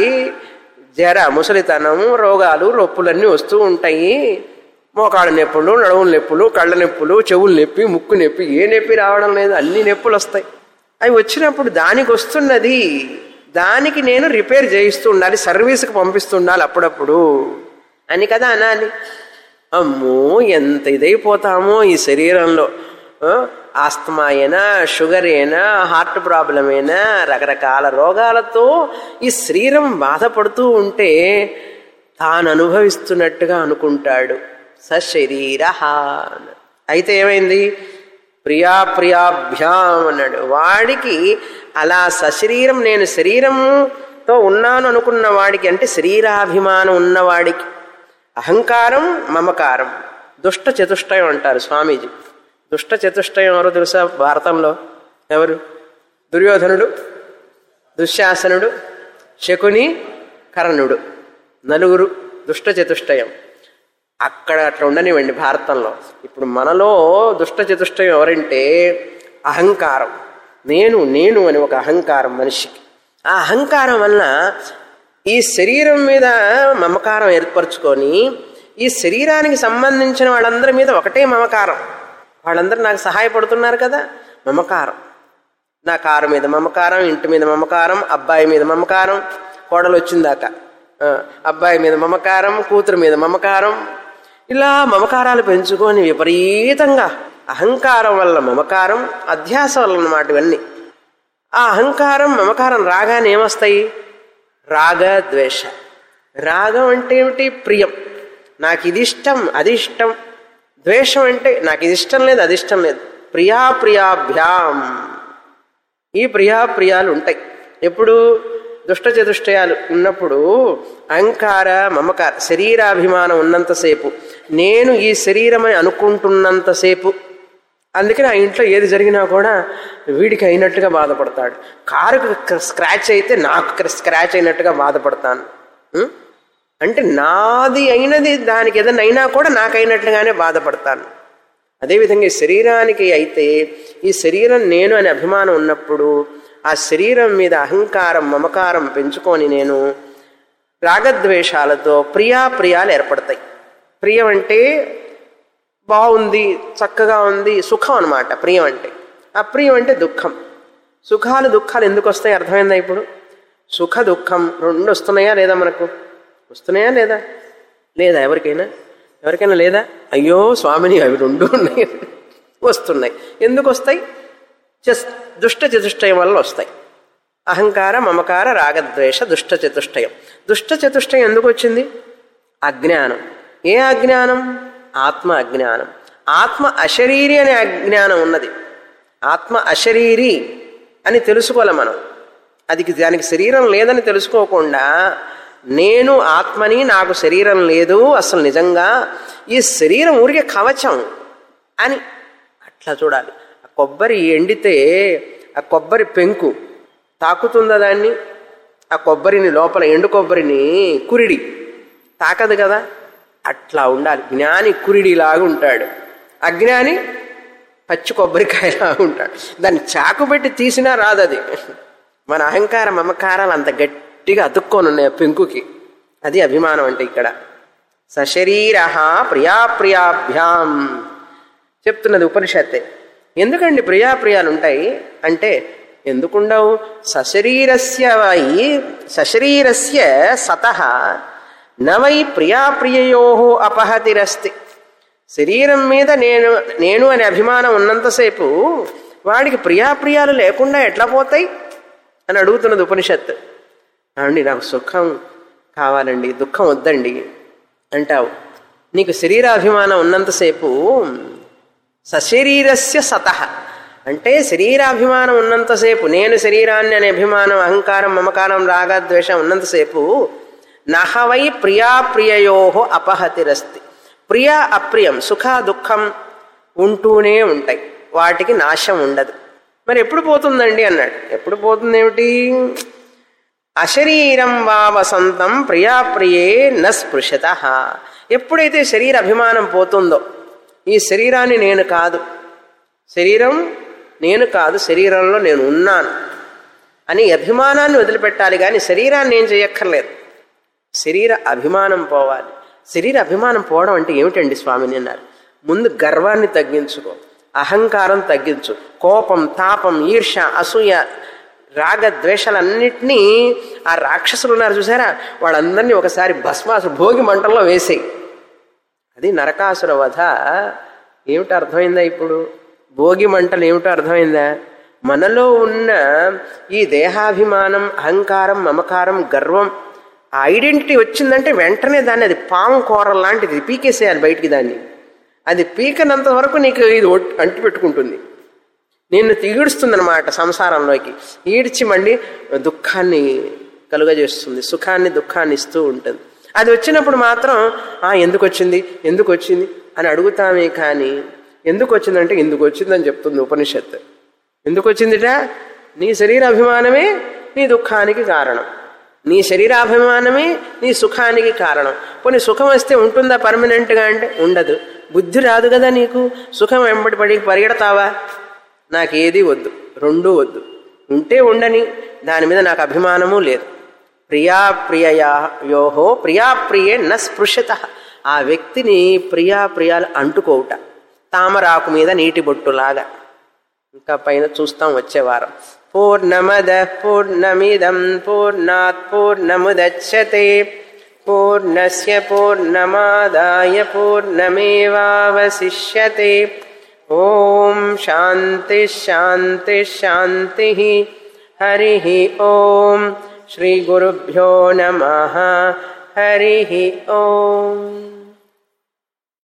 Speaker 1: జర ముసలితనం రోగాలు రొప్పులన్నీ వస్తూ ఉంటాయి మోకాళ్ళ నొప్పులు నడువుల నొప్పులు కళ్ళ నొప్పులు చెవుల నొప్పి ముక్కు నొప్పి ఏ నొప్పి రావడం లేదు అన్ని నొప్పులు వస్తాయి అవి వచ్చినప్పుడు దానికి వస్తున్నది దానికి నేను రిపేర్ చేయిస్తూ ఉండాలి సర్వీస్కి పంపిస్తుండాలి అప్పుడప్పుడు అని కదా అనాలి అమ్మో ఎంత ఇదైపోతామో ఈ శరీరంలో ఆ, ఆస్తమా అయినా షుగర్ అయినా హార్ట్ ప్రాబ్లం అయినా రకరకాల రోగాలతో ఈ శరీరం బాధపడుతూ ఉంటే తాను అనుభవిస్తున్నట్టుగా అనుకుంటాడు సశరీర అయితే ఏమైంది ప్రియా ప్రియాభ్యాం అన్నాడు వాడికి అలా సశరీరం నేను శరీరంతో ఉన్నాను అనుకున్న వాడికి అంటే శరీరాభిమానం ఉన్నవాడికి అహంకారం మమకారం దుష్ట చతుష్టయం అంటారు స్వామీజీ దుష్ట చతుష్టయం ఎవరో తెలుసా భారతంలో ఎవరు దుర్యోధనుడు దుశ్శాసనుడు శకుని కర్ణుడు నలుగురు దుష్ట చతుష్టయం అక్కడ అట్లా ఉండనివ్వండి భారతంలో ఇప్పుడు మనలో దుష్ట చతుష్టయం ఎవరంటే అహంకారం నేను నేను అని ఒక అహంకారం మనిషికి ఆ అహంకారం వలన ఈ శరీరం మీద మమకారం ఏర్పరచుకొని ఈ శరీరానికి సంబంధించిన వాళ్ళందరి మీద ఒకటే మమకారం వాళ్ళందరూ నాకు సహాయపడుతున్నారు కదా మమకారం నా కారు మీద మమకారం ఇంటి మీద మమకారం అబ్బాయి మీద మమకారం కోడలు వచ్చిందాక ఆ, అబ్బాయి మీద మమకారం కూతురు మీద మమకారం ఇలా మమకారాలు పెంచుకొని విపరీతంగా అహంకారం వల్ల మమకారం అధ్యాస వల్ల అన్నమాట ఇవన్నీ ఆ అహంకారం మమకారం రాగానే ఏమొస్తాయి రాగ ద్వేష రాగం అంటే ఏమిటి ప్రియం నాకు ఇది ఇష్టం అది ఇష్టం ద్వేషం అంటే నాకు ఇది ఇష్టం లేదు అది ఇష్టం లేదు ప్రియా ప్రియాభ్యాం ఈ ప్రియాప్రియాలు ఉంటాయి ఎప్పుడు దుష్ట చతుష్టయాలు ఉన్నప్పుడు అహంకార మమకార శరీరాభిమానం ఉన్నంతసేపు నేను ఈ శరీరమని అనుకుంటున్నంతసేపు అందుకని ఆ ఇంట్లో ఏది జరిగినా కూడా వీడికి అయినట్టుగా బాధపడతాడు కారుకు స్క్రాచ్ అయితే నాకు స్క్రాచ్ అయినట్టుగా బాధపడతాను ఉం? అంటే నాది అయినది దానికి ఏదైనా అయినా కూడా నాకు అయినట్లుగానే బాధపడతాను అదేవిధంగా ఈ శరీరానికి అయితే ఈ శరీరం నేను అనే అభిమానం ఉన్నప్పుడు ఆ శరీరం మీద అహంకారం మమకారం పెంచుకొని నేను రాగద్వేషాలతో ప్రియా ప్రియాలు ఏర్పడతాయి ప్రియం అంటే బాగుంది చక్కగా ఉంది సుఖం అనమాట ప్రియం అంటే అప్రియం అంటే దుఃఖం సుఖాలు దుఃఖాలు ఎందుకు వస్తాయి అర్థమైందా ఇప్పుడు సుఖ దుఃఖం రెండు వస్తున్నాయా లేదా మనకు వస్తున్నాయా లేదా లేదా ఎవరికైనా ఎవరికైనా లేదా అయ్యో స్వామిని అవి రెండు ఉన్నాయి వస్తున్నాయి ఎందుకు వస్తాయి జస్ దుష్ట చతుష్టయం వల్ల వస్తాయి అహంకార మమకార రాగద్వేష దుష్ట చతుష్టయం దుష్ట చతుష్టయం ఎందుకు వచ్చింది అజ్ఞానం ఏ అజ్ఞానం ఆత్మ అజ్ఞానం ఆత్మ అశరీరి అనే అజ్ఞానం ఉన్నది ఆత్మ అశరీరి అని తెలుసుకోవాలి మనం అది దానికి శరీరం లేదని తెలుసుకోకుండా నేను ఆత్మని నాకు శరీరం లేదు అసలు నిజంగా ఈ శరీరం ఊరికే కవచం అని అట్లా చూడాలి ఆ కొబ్బరి ఎండితే ఆ కొబ్బరి పెంకు తాకుతుందా దాన్ని ఆ కొబ్బరిని లోపల ఎండు కొబ్బరిని కురిడి తాకదు కదా అట్లా ఉండాలి జ్ఞాని కురిడిలాగా ఉంటాడు అజ్ఞాని పచ్చి కొబ్బరికాయలా ఉంటాడు దాన్ని చాకు పెట్టి తీసినా రాదు అది మన అహంకార మమకారాలు అంత గట్టిగా అతుక్కొని ఉన్నాయి ఆ పెంకుకి అది అభిమానం అంటే ఇక్కడ సశరీర ప్రియాప్రియాభ్యాం చెప్తున్నది ఉపనిషత్తే ఎందుకండి ప్రియాప్రియాలు ఉంటాయి అంటే ఎందుకుండవు సశరీరస్య వై సశరీరస్య సత నవై ప్రియాప్రియయో అపహతిరస్తి శరీరం మీద నేను నేను అనే అభిమానం ఉన్నంతసేపు వాడికి ప్రియాప్రియాలు లేకుండా ఎట్లా పోతాయి అని అడుగుతున్నది ఉపనిషత్తు అండి నాకు సుఖం కావాలండి దుఃఖం వద్దండి అంటావు నీకు శరీరాభిమానం ఉన్నంతసేపు సశరీరస్య సత అంటే శరీరాభిమానం ఉన్నంతసేపు నేను శరీరాన్ని అనే అభిమానం అహంకారం మమకారం రాగద్వేషం ఉన్నంతసేపు నహవై ప్రియాప్రియయో అపహతిరస్తి ప్రియ అప్రియం సుఖ దుఃఖం ఉంటూనే ఉంటాయి వాటికి నాశం ఉండదు మరి ఎప్పుడు పోతుందండి అన్నాడు ఎప్పుడు పోతుంది ఏమిటి అశరీరం వా వసంతం ప్రియాప్రియే న స్పృశత ఎప్పుడైతే శరీర అభిమానం పోతుందో ఈ శరీరాన్ని నేను కాదు శరీరం నేను కాదు శరీరంలో నేను ఉన్నాను అని అభిమానాన్ని వదిలిపెట్టాలి కానీ శరీరాన్ని ఏం చేయక్కర్లేదు శరీర అభిమానం పోవాలి శరీర అభిమానం పోవడం అంటే ఏమిటండి స్వామిని అన్నారు ముందు గర్వాన్ని తగ్గించుకో అహంకారం తగ్గించు కోపం తాపం ఈర్ష అసూయ రాగ ద్వేషాలన్నింటినీ ఆ రాక్షసులు ఉన్నారు చూసారా వాళ్ళందరినీ ఒకసారి భస్మాసు భోగి మంటల్లో వేసేయి అది నరకాసుర వధ ఏమిటి అర్థమైందా ఇప్పుడు భోగి మంటలు ఏమిటో అర్థమైందా మనలో ఉన్న ఈ దేహాభిమానం అహంకారం మమకారం గర్వం ఆ ఐడెంటిటీ వచ్చిందంటే వెంటనే దాన్ని అది పాము కూర లాంటిది పీకేసేయాలి బయటికి దాన్ని అది పీకనంత వరకు నీకు ఇది అంటి పెట్టుకుంటుంది నిన్ను తీడుస్తుందన్నమాట సంసారంలోకి ఈడ్చి మళ్ళీ దుఃఖాన్ని కలుగజేస్తుంది సుఖాన్ని దుఃఖాన్ని ఇస్తూ ఉంటుంది అది వచ్చినప్పుడు మాత్రం ఆ ఎందుకు వచ్చింది ఎందుకు వచ్చింది అని అడుగుతామే కానీ ఎందుకు వచ్చిందంటే ఎందుకు వచ్చిందని చెప్తుంది ఉపనిషత్తు ఎందుకు వచ్చిందిట నీ శరీరాభిమానమే నీ దుఃఖానికి కారణం నీ శరీరాభిమానమే నీ సుఖానికి కారణం పోనీ సుఖం వస్తే ఉంటుందా పర్మనెంట్గా అంటే ఉండదు బుద్ధి రాదు కదా నీకు సుఖం వెంబడి పడి పరిగెడతావా నాకేది వద్దు రెండూ వద్దు ఉంటే ఉండని దాని మీద నాకు అభిమానము లేదు ప్రియాప్రియయోహో ప్రియాప్రియే న స్పృశత ఆ వ్యక్తిని ప్రియాప్రియాలు అంటుకోవుట తామరాకు మీద నీటి బొట్టులాగా ఇంకా పైన చూస్తాం వచ్చే వారం పూర్ణమద పూర్ణమిదం పూర్ణాత్ పూర్ణముదచ్చతే పూర్ణస్య పూర్ణమాదాయ పూర్ణమేవావశిష్యతే ఓం శాంతి శాంతి శాంతి హరి ఓం శ్రీ గురుభ్యో నమ హరి ఓం